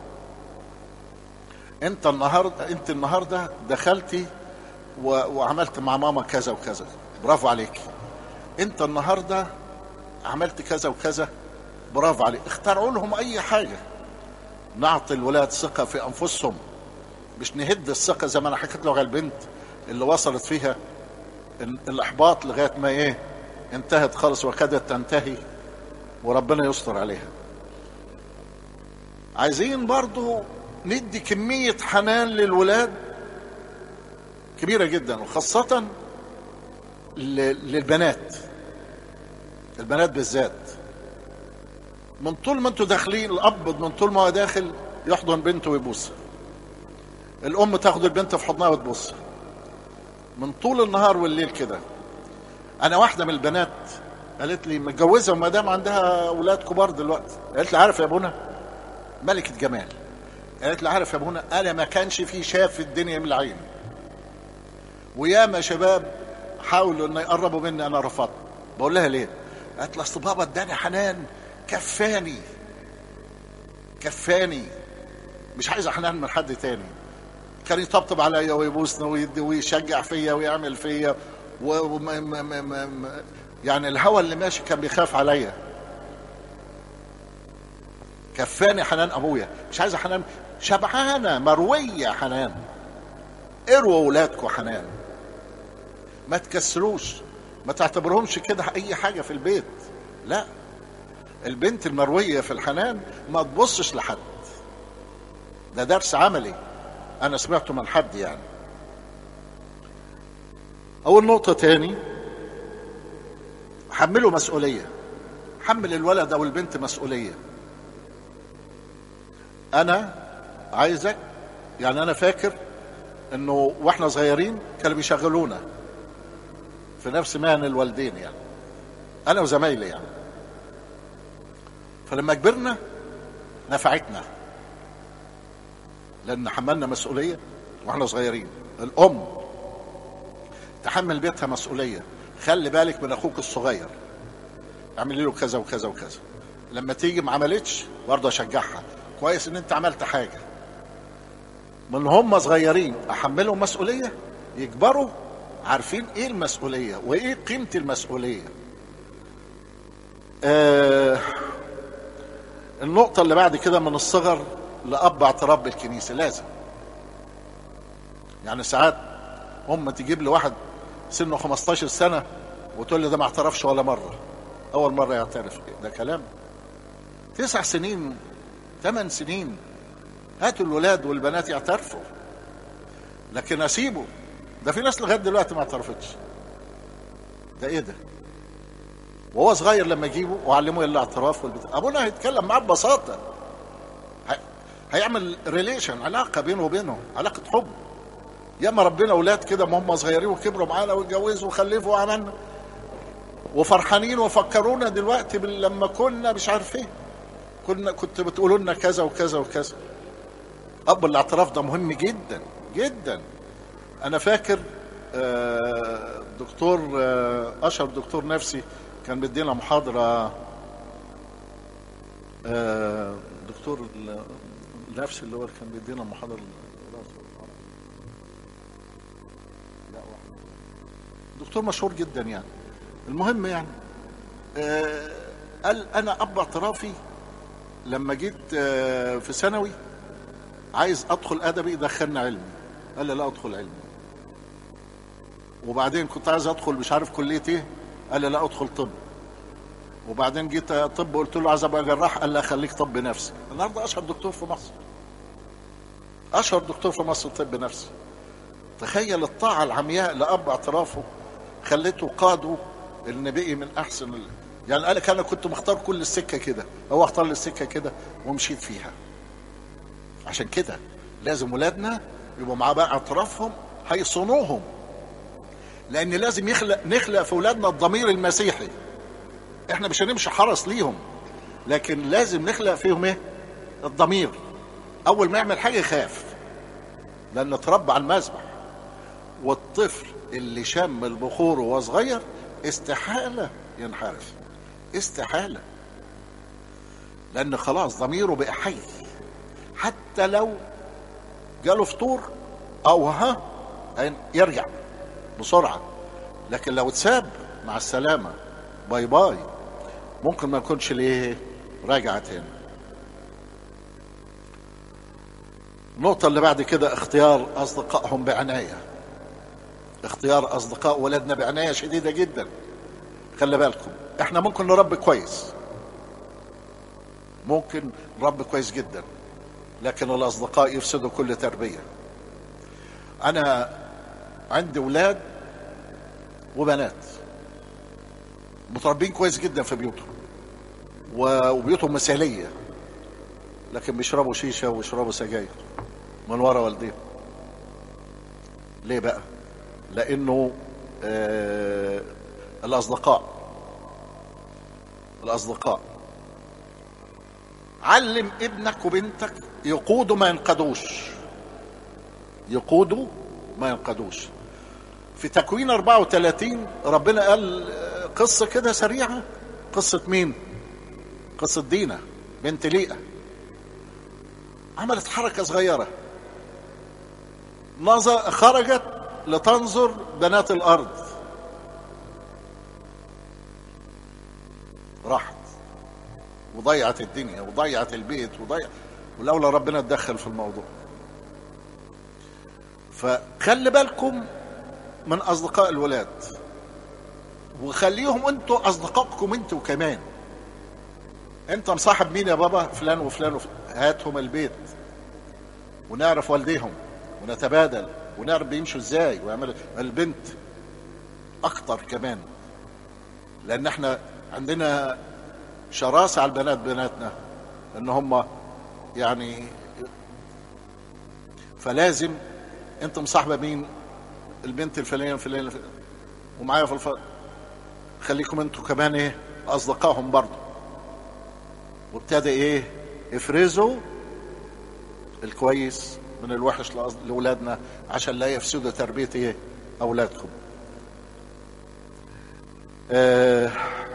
أنت النهاردة أنت النهاردة دخلتي و... وعملت مع ماما كذا وكذا برافو عليك أنت النهاردة عملت كذا وكذا برافو عليك اخترعوا لهم أي حاجة نعطي الولاد ثقة في أنفسهم مش نهد الثقة زي ما أنا حكيت له على البنت اللي وصلت فيها ال- الإحباط لغاية ما إيه انتهت خالص وكادت تنتهي وربنا يستر عليها عايزين برضو ندي كمية حنان للولاد كبيرة جدا وخاصة ل- للبنات البنات بالذات من طول ما انتوا داخلين الاب من طول ما هو داخل يحضن بنته ويبوسها الام تاخد البنت في حضنها وتبوسها من طول النهار والليل كده انا واحده من البنات قالت لي متجوزه وما دام عندها اولاد كبار دلوقتي قالت لي عارف يا ابونا ملكه جمال قالت لي عارف يا ابونا انا ما كانش في شاف في الدنيا من العين وياما شباب حاولوا ان يقربوا مني انا رفضت بقول لها ليه قالت لي اصل بابا اداني حنان كفاني كفاني مش عايز حنان من حد تاني كان يطبطب عليا ويبوسني ويدي ويشجع فيا ويعمل فيا و... وما- ما- ما- ما- ما- يعني الهوى اللي ماشي كان بيخاف عليا كفاني حنان ابويا مش عايزه حنان شبعانه مرويه حنان اروا اولادكم حنان ما تكسروش ما تعتبرهمش كده اي حاجه في البيت لا البنت المرويه في الحنان ما تبصش لحد ده درس عملي انا سمعته من حد يعني اول نقطه تاني حمله مسؤوليه حمل الولد او البنت مسؤوليه انا عايزك يعني انا فاكر انه واحنا صغيرين كانوا بيشغلونا في نفس مهن الوالدين يعني انا وزمايلي يعني فلما كبرنا نفعتنا لان حملنا مسؤوليه واحنا صغيرين الام تحمل بيتها مسؤوليه خلي بالك من اخوك الصغير اعملي له كذا وكذا وكذا لما تيجي ما عملتش برضه اشجعها كويس ان انت عملت حاجه من هم صغيرين احملهم مسؤوليه يكبروا عارفين ايه المسؤوليه وايه قيمه المسؤوليه آه النقطه اللي بعد كده من الصغر لاب اعتراف بالكنيسه لازم يعني ساعات ام تجيب لي واحد سنه 15 سنه وتقول لي ده ما اعترفش ولا مره اول مره يعترف ده كلام تسع سنين ثمان سنين هاتوا الولاد والبنات يعترفوا لكن اسيبه ده في ناس لغايه دلوقتي ما اعترفتش ده ايه ده وهو صغير لما اجيبه واعلمه ايه الاعتراف والبتاع ابونا هيتكلم معاه ببساطه هي... هيعمل ريليشن علاقه بينه وبينه علاقه حب ياما ربنا اولاد كده ما هم صغيرين وكبروا معانا واتجوزوا وخلفوا وعملنا وفرحانين وفكرونا دلوقتي بال- لما كنا مش عارف ايه كنا كنت بتقولوا لنا كذا وكذا وكذا اب الاعتراف ده مهم جدا جدا انا فاكر آه، دكتور آه، اشهر دكتور نفسي كان بيدينا محاضره آه، دكتور ال- النفسي اللي هو كان بيدينا محاضره دكتور مشهور جدا يعني المهم يعني آه، قال انا اب اعترافي لما جيت آه، في ثانوي عايز ادخل ادبي دخلنا علمي قال لي لا ادخل علمي وبعدين كنت عايز ادخل مش عارف كليه ايه قال لي لا ادخل طب وبعدين جيت طب قلت له عايز ابقى جراح قال لي خليك طب نفسي النهارده اشهر دكتور في مصر اشهر دكتور في مصر طب نفسي تخيل الطاعه العمياء لاب اعترافه خلته قاده اللي بقي من احسن ال... يعني قال لك انا كنت مختار كل السكه كده هو اختار لي السكه كده ومشيت فيها عشان كده لازم ولادنا يبقوا معاه بقى اعترافهم هيصونوهم لان لازم يخلق نخلق في ولادنا الضمير المسيحي احنا مش هنمشي حرس ليهم لكن لازم نخلق فيهم ايه الضمير اول ما يعمل حاجه يخاف لان اتربى على المذبح والطفل اللي شم البخور وهو صغير استحاله ينحرف استحاله لان خلاص ضميره بقى حي حتى لو جاله فطور او ها يرجع بسرعه لكن لو اتساب مع السلامه باي باي ممكن ما يكونش ليه راجع تاني النقطة اللي بعد كده اختيار أصدقائهم بعناية اختيار أصدقاء ولادنا بعناية شديدة جدا خلي بالكم احنا ممكن نربي كويس ممكن نربي كويس جدا لكن الأصدقاء يفسدوا كل تربية أنا عندي ولاد وبنات متربين كويس جدا في بيوتهم و- وبيوتهم مثالية لكن بيشربوا شيشة ويشربوا سجاير من ورا والديهم ليه بقى لانه آه الاصدقاء الاصدقاء علم ابنك وبنتك يقودوا ما ينقدوش يقودوا ما ينقدوش في تكوين 34 ربنا قال آه، قصة كده سريعة قصة مين قصة دينا بنت ليئة عملت حركة صغيرة نظر خرجت لتنظر بنات الأرض راحت وضيعت الدنيا وضيعت البيت وضيع ولولا ربنا اتدخل في الموضوع فخلي بالكم من أصدقاء الولاد وخليهم انتوا أصدقائكم انتوا كمان انت مصاحب مين يا بابا فلان وفلان وفلان هاتهم البيت ونعرف والديهم ونتبادل ونعرف بيمشوا ازاي ويعملوا البنت اكتر كمان لان احنا عندنا شراسة على البنات بناتنا ان هم يعني فلازم انت مصاحبة مين البنت الفلانية الفلانية الفلانية ومعايا في الف... خليكم انتوا كمان ايه اصدقائهم برضه وابتدى ايه افرزوا الكويس من الوحش لأص- لاولادنا عشان لا يفسدوا تربيه ايه اولادكم آه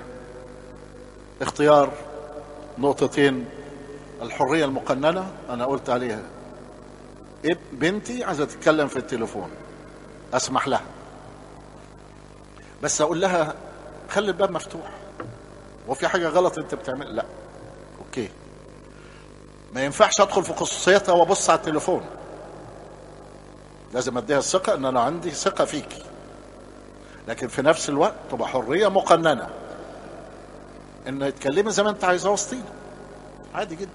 اختيار نقطتين الحريه المقننه انا قلت عليها إب- بنتي عايزه تتكلم في التليفون اسمح لها بس اقول لها خلي الباب مفتوح وفي حاجه غلط انت بتعمل لا اوكي ما ينفعش ادخل في خصوصيتها وابص على التليفون لازم اديها الثقه ان انا عندي ثقه فيكي لكن في نفس الوقت تبقى حريه مقننه ان تكلمي زي ما انت عايزاه وسطينا عادي جدا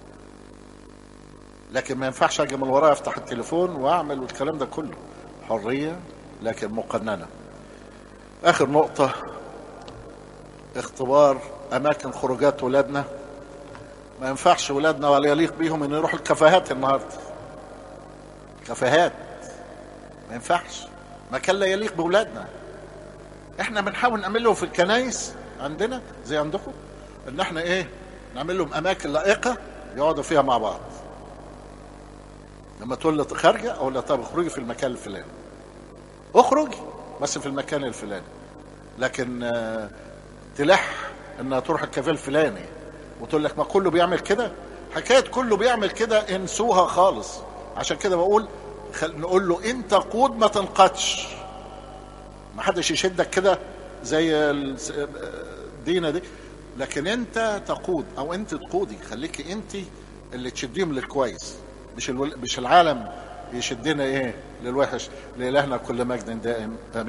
لكن ما ينفعش اجي من ورايا افتح التليفون واعمل والكلام ده كله حريه لكن مقننه اخر نقطه اختبار اماكن خروجات ولادنا ما ينفعش ولادنا ولا يليق بيهم ان يروحوا الكافيهات النهارده كافيهات ما ينفعش مكان لا يليق باولادنا احنا بنحاول نعمله في الكنايس عندنا زي عندكم ان احنا ايه نعمل لهم اماكن لائقه يقعدوا فيها مع بعض لما تقول لي خارجه اقول لها طب اخرجي في المكان الفلاني اخرجي بس في المكان الفلاني لكن آه، تلح انها تروح الكافيه الفلاني وتقول لك ما كله بيعمل كده حكايه كله بيعمل كده انسوها خالص عشان كده بقول خل... نقول له انت قود ما تنقدش ما حدش يشدك كده زي ال- دينا دي لكن انت تقود او انت تقودي خليكي انت اللي تشديهم للكويس مش الول... مش العالم يشدنا ايه للوحش لالهنا كل مجد دائم امين